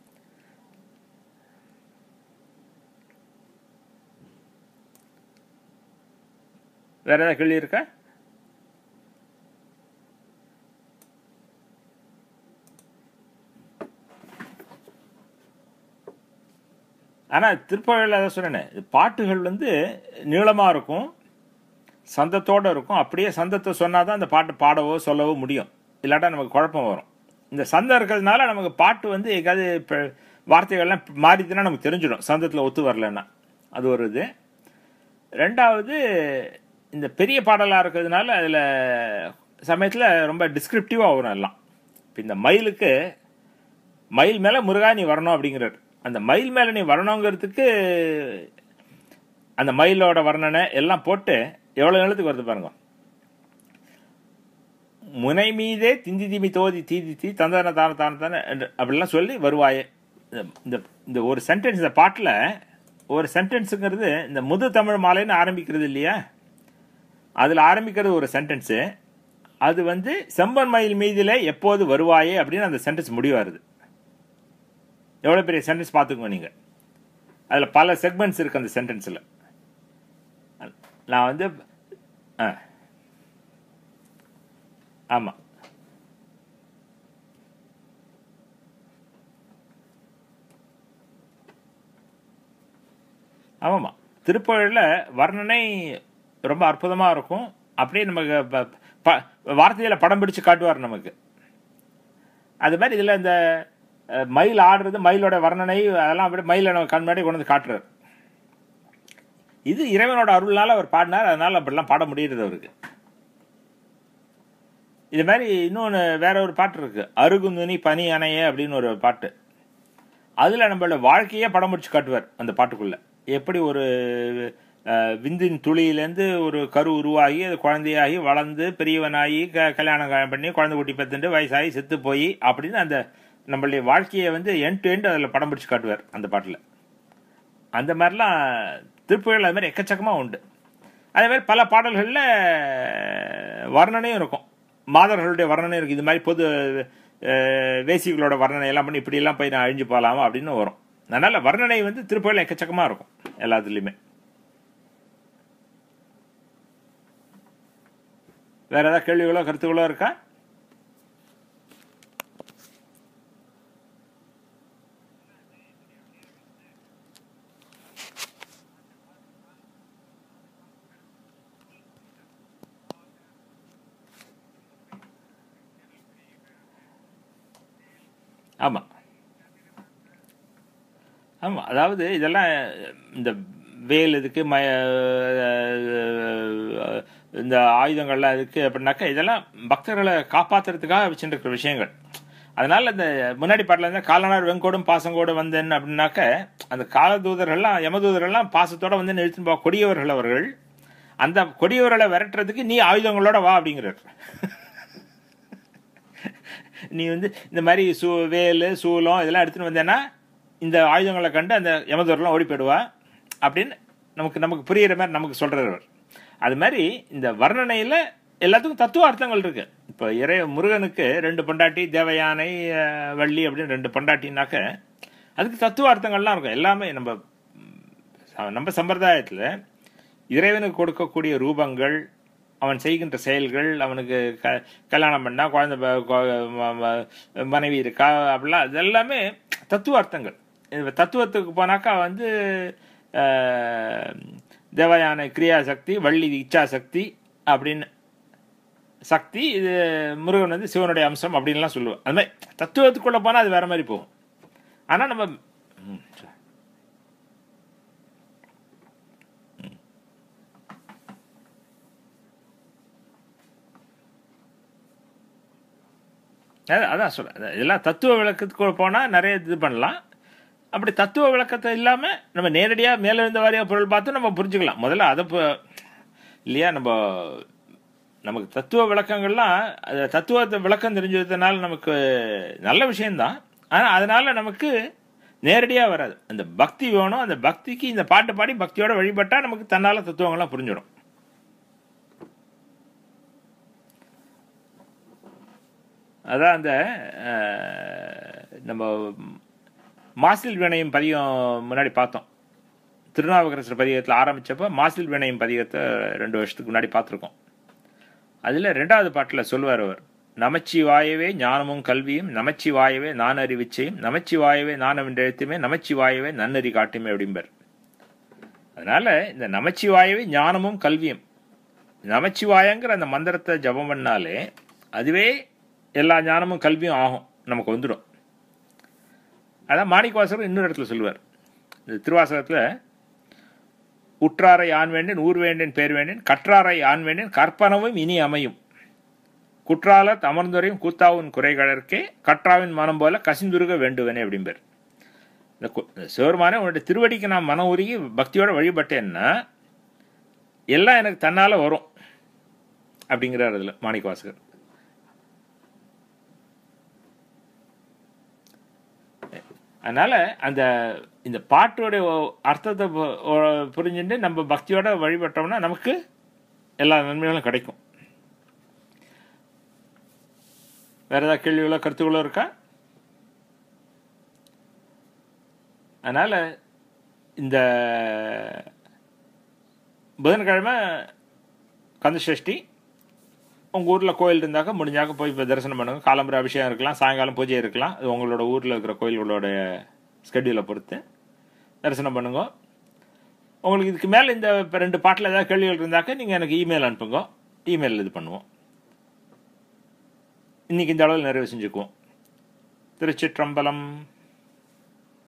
வேற ஏதாவது கேள்வி இருக்கா ஆனால் திருப்பாவையில் அதை சொன்னேன் இது பாட்டுகள் வந்து நீளமாக இருக்கும் சந்தத்தோடு இருக்கும் அப்படியே சந்தத்தை சொன்னால் தான் அந்த பாட்டு பாடவோ சொல்லவோ முடியும் இல்லாட்டா நமக்கு குழப்பம் வரும் இந்த சந்தம் இருக்கிறதுனால நமக்கு பாட்டு வந்து எங்காவது இப்போ வார்த்தைகள்லாம் மாறிதுன்னா நமக்கு தெரிஞ்சிடும் சந்தத்தில் ஒத்து வரலன்னா அது ஒரு இது ரெண்டாவது இந்த பெரிய பாடலாக இருக்கிறதுனால அதில் சமயத்தில் ரொம்ப டிஸ்கிரிப்டிவாக வரும் எல்லாம் இப்போ இந்த மயிலுக்கு மயில் மேலே முருகா நீ வரணும் அப்படிங்கிறார் அந்த மயில் மேலே நீ வரணுங்கிறதுக்கு அந்த மயிலோட வர்ணனை எல்லாம் போட்டு எவ்வளோ எழுத்துக்கு வருது பாருங்க முனை மீதே திந்தி திமி தோதி தீதி தீ தந்தன தான தான தான என்று அப்படிலாம் சொல்லி வருவாயே இந்த- இந்த இந்த ஒரு சென்டென்ஸ் இந்த பாட்டில் ஒரு சென்டென்ஸுங்கிறது இந்த முது தமிழ் மாலைன்னு ஆரம்பிக்கிறது இல்லையா அதில் ஆரம்பிக்கிறது ஒரு சென்டென்ஸு அது வந்து செம்பன் மயில் மீதில் எப்போது வருவாயே அப்படின்னு அந்த சென்டென்ஸ் முடிவாருது எவ்வளோ பெரிய சென்டென்ஸ் பார்த்துக்கோங்க நீங்கள் அதில் பல செக்மெண்ட்ஸ் இருக்கு அந்த சென்டென்ஸில் நான் வந்து ஆ ஆமாம் ஆமாம்மா திருப்புகழில் வர்ணனை ரொம்ப அற்புதமாக இருக்கும் அப்படியே நமக்கு ப- ப- வார்த்தையில படம் பிடிச்சு காட்டுவார் நமக்கு அது மாதிரி இதில் இந்த அஹ், மயில் ஆடுறது மயிலோட வர்ணனை அதெல்லாம் அப்படியே மயிலை நம்ம கண் முன்னாடி கொண்டு வந்து காட்டுறாரு இது இறைவனோட அருள்னால அவர் பாடினார் அதனால அப்படிலாம் பாட முடியுறது அவருக்கு இது மாதிரி இன்னொன்று வேற ஒரு பாட்டு இருக்கு அருகுந்துனி பனி அணைய அப்படின்னு ஒரு பாட்டு அதில் நம்மளோட வாழ்க்கையே படம் முடிச்சு காட்டுவார் அந்த பாட்டுக்குள்ள எப்படி ஒரு அஹ், விந்தின் துளியிலேருந்து ஒரு கரு உருவாகி அது குழந்தையாகி வளர்ந்து பெரியவனாகி க கல்யாணம் க- பண்ணி குழந்தை குட்டி பெற்றுண்டு வயசாகி செத்து போய் அப்படின்னு அந்த நம்மளுடைய வாழ்க்கையை வந்து எண்ட் டு எண்ட் அதில் படம் பிடிச்சு காட்டுவார் அந்த பாட்டில் அந்த மாதிரிலாம் திருப்புகள் அது மாதிரி எக்கச்சக்கமாக உண்டு அதே மாதிரி பல பாடல்களில் வர்ணனையும் இருக்கும் மாதர்களுடைய வர்ணனை இருக்குது இது மாதிரி பொது அஹ், வேசிகளோட வர்ணனை எல்லாம் பண்ணி இப்படியெல்லாம் போய் நான் அழிஞ்சு போகலாமா அப்படின்னு வரும் அதனால வர்ணனை வந்து திருப்புகள் எக்கச்சக்கமாக இருக்கும் எல்லாத்துலேயுமே வேற ஏதாவது கேள்விகளோ கருத்துகளோ இருக்கா ஆமாம் ஆமாம் அதாவது இதெல்லாம் இந்த வேல் இதுக்கு ம இந்த ஆயுதங்கள்லாம் இருக்கு அப்படின்னாக்கா இதெல்லாம் பக்தர்களை காப்பாத்துறதுக்காக வச்சுருக்கிற விஷயங்கள் அதனால இந்த முன்னாடி பாட்டில் இருந்தால் காலனார் வெங்கோடும் பாசங்கோடு வந்தேன் அப்படின்னாக்க அந்த காலதூதர்கள்லாம் யமதூதர்கள்லாம் பாசத்தோட வந்து நிறுத்தின்னு போ கொடியவர்கள் அவர்கள் அந்த கொடியவர்களை விரட்டுறதுக்கு நீ ஆயுதங்களோட வா அப்படிங்கிறார் நீ வந்து இந்த மாதிரி சூ வேலு சூலம் இதெல்லாம் எடுத்துன்னு வந்தேன்னா இந்த ஆயுதங்களை கண்டு அந்த யமதூரெலாம் ஓடி போயிடுவா அப்படின்னு நமக்கு நமக்கு புரியிற மாதிரி நமக்கு சொல்கிறவர் அது மாதிரி இந்த வர்ணனையில் எல்லாத்துக்கும் தத்துவ அர்த்தங்கள் இருக்கு இப்போ இறை முருகனுக்கு ரெண்டு பொண்டாட்டி தேவயானை அஹ், வள்ளி அப்படின்னு ரெண்டு பொண்டாட்டினாக்க அதுக்கு தத்துவ அர்த்தங்கள்லாம் இருக்கும் எல்லாமே நம்ம ம், நம்ம சம்பிரதாயத்தில் இறைவனுக்கு கொடுக்கக்கூடிய ரூபங்கள் அவன் செய்கின்ற செயல்கள் அவனுக்கு க கல்யாணம் பண்ணா குழந்தை ப- கொ- ம- ம- மனைவி இருக்கா அப்படிலாம் அது எல்லாமே தத்துவ அர்த்தங்கள் இது தத்துவத்துக்கு போனாக்கா வந்து அஹ், தேவயானை கிரியா சக்தி வள்ளி இச்சா சக்தி அப்படின்னு சக்தி இது முருகன் வந்து சிவனுடைய அம்சம் அப்படின்லாம் சொல்லுவோம் அது மாதிரி தத்துவத்துக்குள்ள போனால் அது வேற மாதிரி போகும் ஆனால் நம்ம ம், சரி. அதான் அதான் சொல்கிறேன் இதெல்லாம் தத்துவ விளக்கத்துக்கு போனால் நிறைய இது பண்ணலாம் அப்படி தத்துவ விளக்கத்தை இல்லாமல் நம்ம நேரடியாக மேலே இருந்த வாரியாக பொருள் பார்த்து நம்ம புரிஞ்சுக்கலாம் முதல்ல அதை இப்போ இல்லையா நம்ம நமக்கு தத்துவ விளக்கங்கள்லாம் அது தத்துவத்தை விளக்கம் தெரிஞ்சதுனால நமக்கு நல்ல விஷயம்தான் ஆனால் அதனால நமக்கு நேரடியாக வராது அந்த பக்தி வேணும் அந்த பக்திக்கு இந்த பாட்டு பாடி பக்தியோட வழிபட்டால் நமக்கு தன்னால் தத்துவங்கள்லாம் புரிஞ்சிடும் அதான் அந்த அஹ், நம்ம மாசில் வினயம் பதியம் முன்னாடி பார்த்தோம் திருநாவுக்கரசர் பதிகத்தில் ஆரம்பிச்சப்ப மாசில் வினயம் பதிகத்தை ரெண்டு வருஷத்துக்கு முன்னாடி பார்த்துருக்கோம் அதில் ரெண்டாவது பாட்டில் சொல்லுவார் அவர் நமச்சிவாயவே ஞானமும் கல்வியும் நமச்சிவாயவே நான் அறிவிச்சையும் நமச்சிவாயவே நான் எழுத்துமே நமச்சிவாயவே நன்னறி காட்டுமே அப்படிம்பார் அதனால இந்த நமச்சிவாயவே ஞானமும் கல்வியும் நமச்சிவாயங்கிற அந்த மந்திரத்தை ஜபம் பண்ணாலே அதுவே எல்லா ஞானமும் கல்வியும் ஆகும் நமக்கு வந்துடும் அதான் மாணிக்கவாசகர் இன்னொரு இடத்துல சொல்லுவார் இந்த திருவாசகத்தில் உற்றாரை ஆண் வேண்டேன் ஊர் வேண்டேன் பேர் வேண்டேன் கற்றாரை ஆண் வேண்டேன் கற்பனவும் இனி அமையும் குற்றால அமர்ந்துரையும் கூத்தாவின் குறைகளற்கே கற்றாவின் மனம் போல கசிந்துருக வேண்டுவனே அப்படிம்பார் இந்த கு- இந்த சிவருமானே உன்னுடைய திருவடிக்கு நான் மனம் உருகி பக்தியோட வழிபட்டேன்னா எல்லாம் எனக்கு தன்னால வரும் அப்படிங்கிறார் அதில் மாணிக்கவாசகர் அதனால அந்த இந்த பாட்டோட அர்த்தத்தை பு- ஒ- புரிஞ்சுட்டு நம்ம பக்தியோட வழிபட்டோம்னா நமக்கு எல்லா நன்மைகளும் கிடைக்கும் வேற ஏதாவது கேள்விகளோ கருத்துகளோ இருக்கா அதனால இந்த புதன்கிழமை கந்தசஷ்டி உங்கள் ஊரில் கோயில் இருந்தாக்க முடிஞ்சாக்க போய் இப்போ தரிசனம் பண்ணுங்க காலம்பர அபிஷேகம் இருக்கலாம் சாயங்காலம் பூஜை இருக்கலாம் அது உங்களோட ஊரில் இருக்கிற கோயில்களோட ஸ்கெடியூலை பொறுத்து தரிசனம் பண்ணுங்க உங்களுக்கு இதுக்கு மேலே இந்த இப்ப ரெண்டு பாட்டில் ஏதாவது கேள்விகள் இருந்தாக்க நீங்கள் எனக்கு இமெயில் அனுப்புங்க இமெயிலில் இது பண்ணுவோம் இன்னைக்கு இந்த அளவில் நிறைவு செஞ்சுக்குவோம் திருச்சிற்றம்பலம்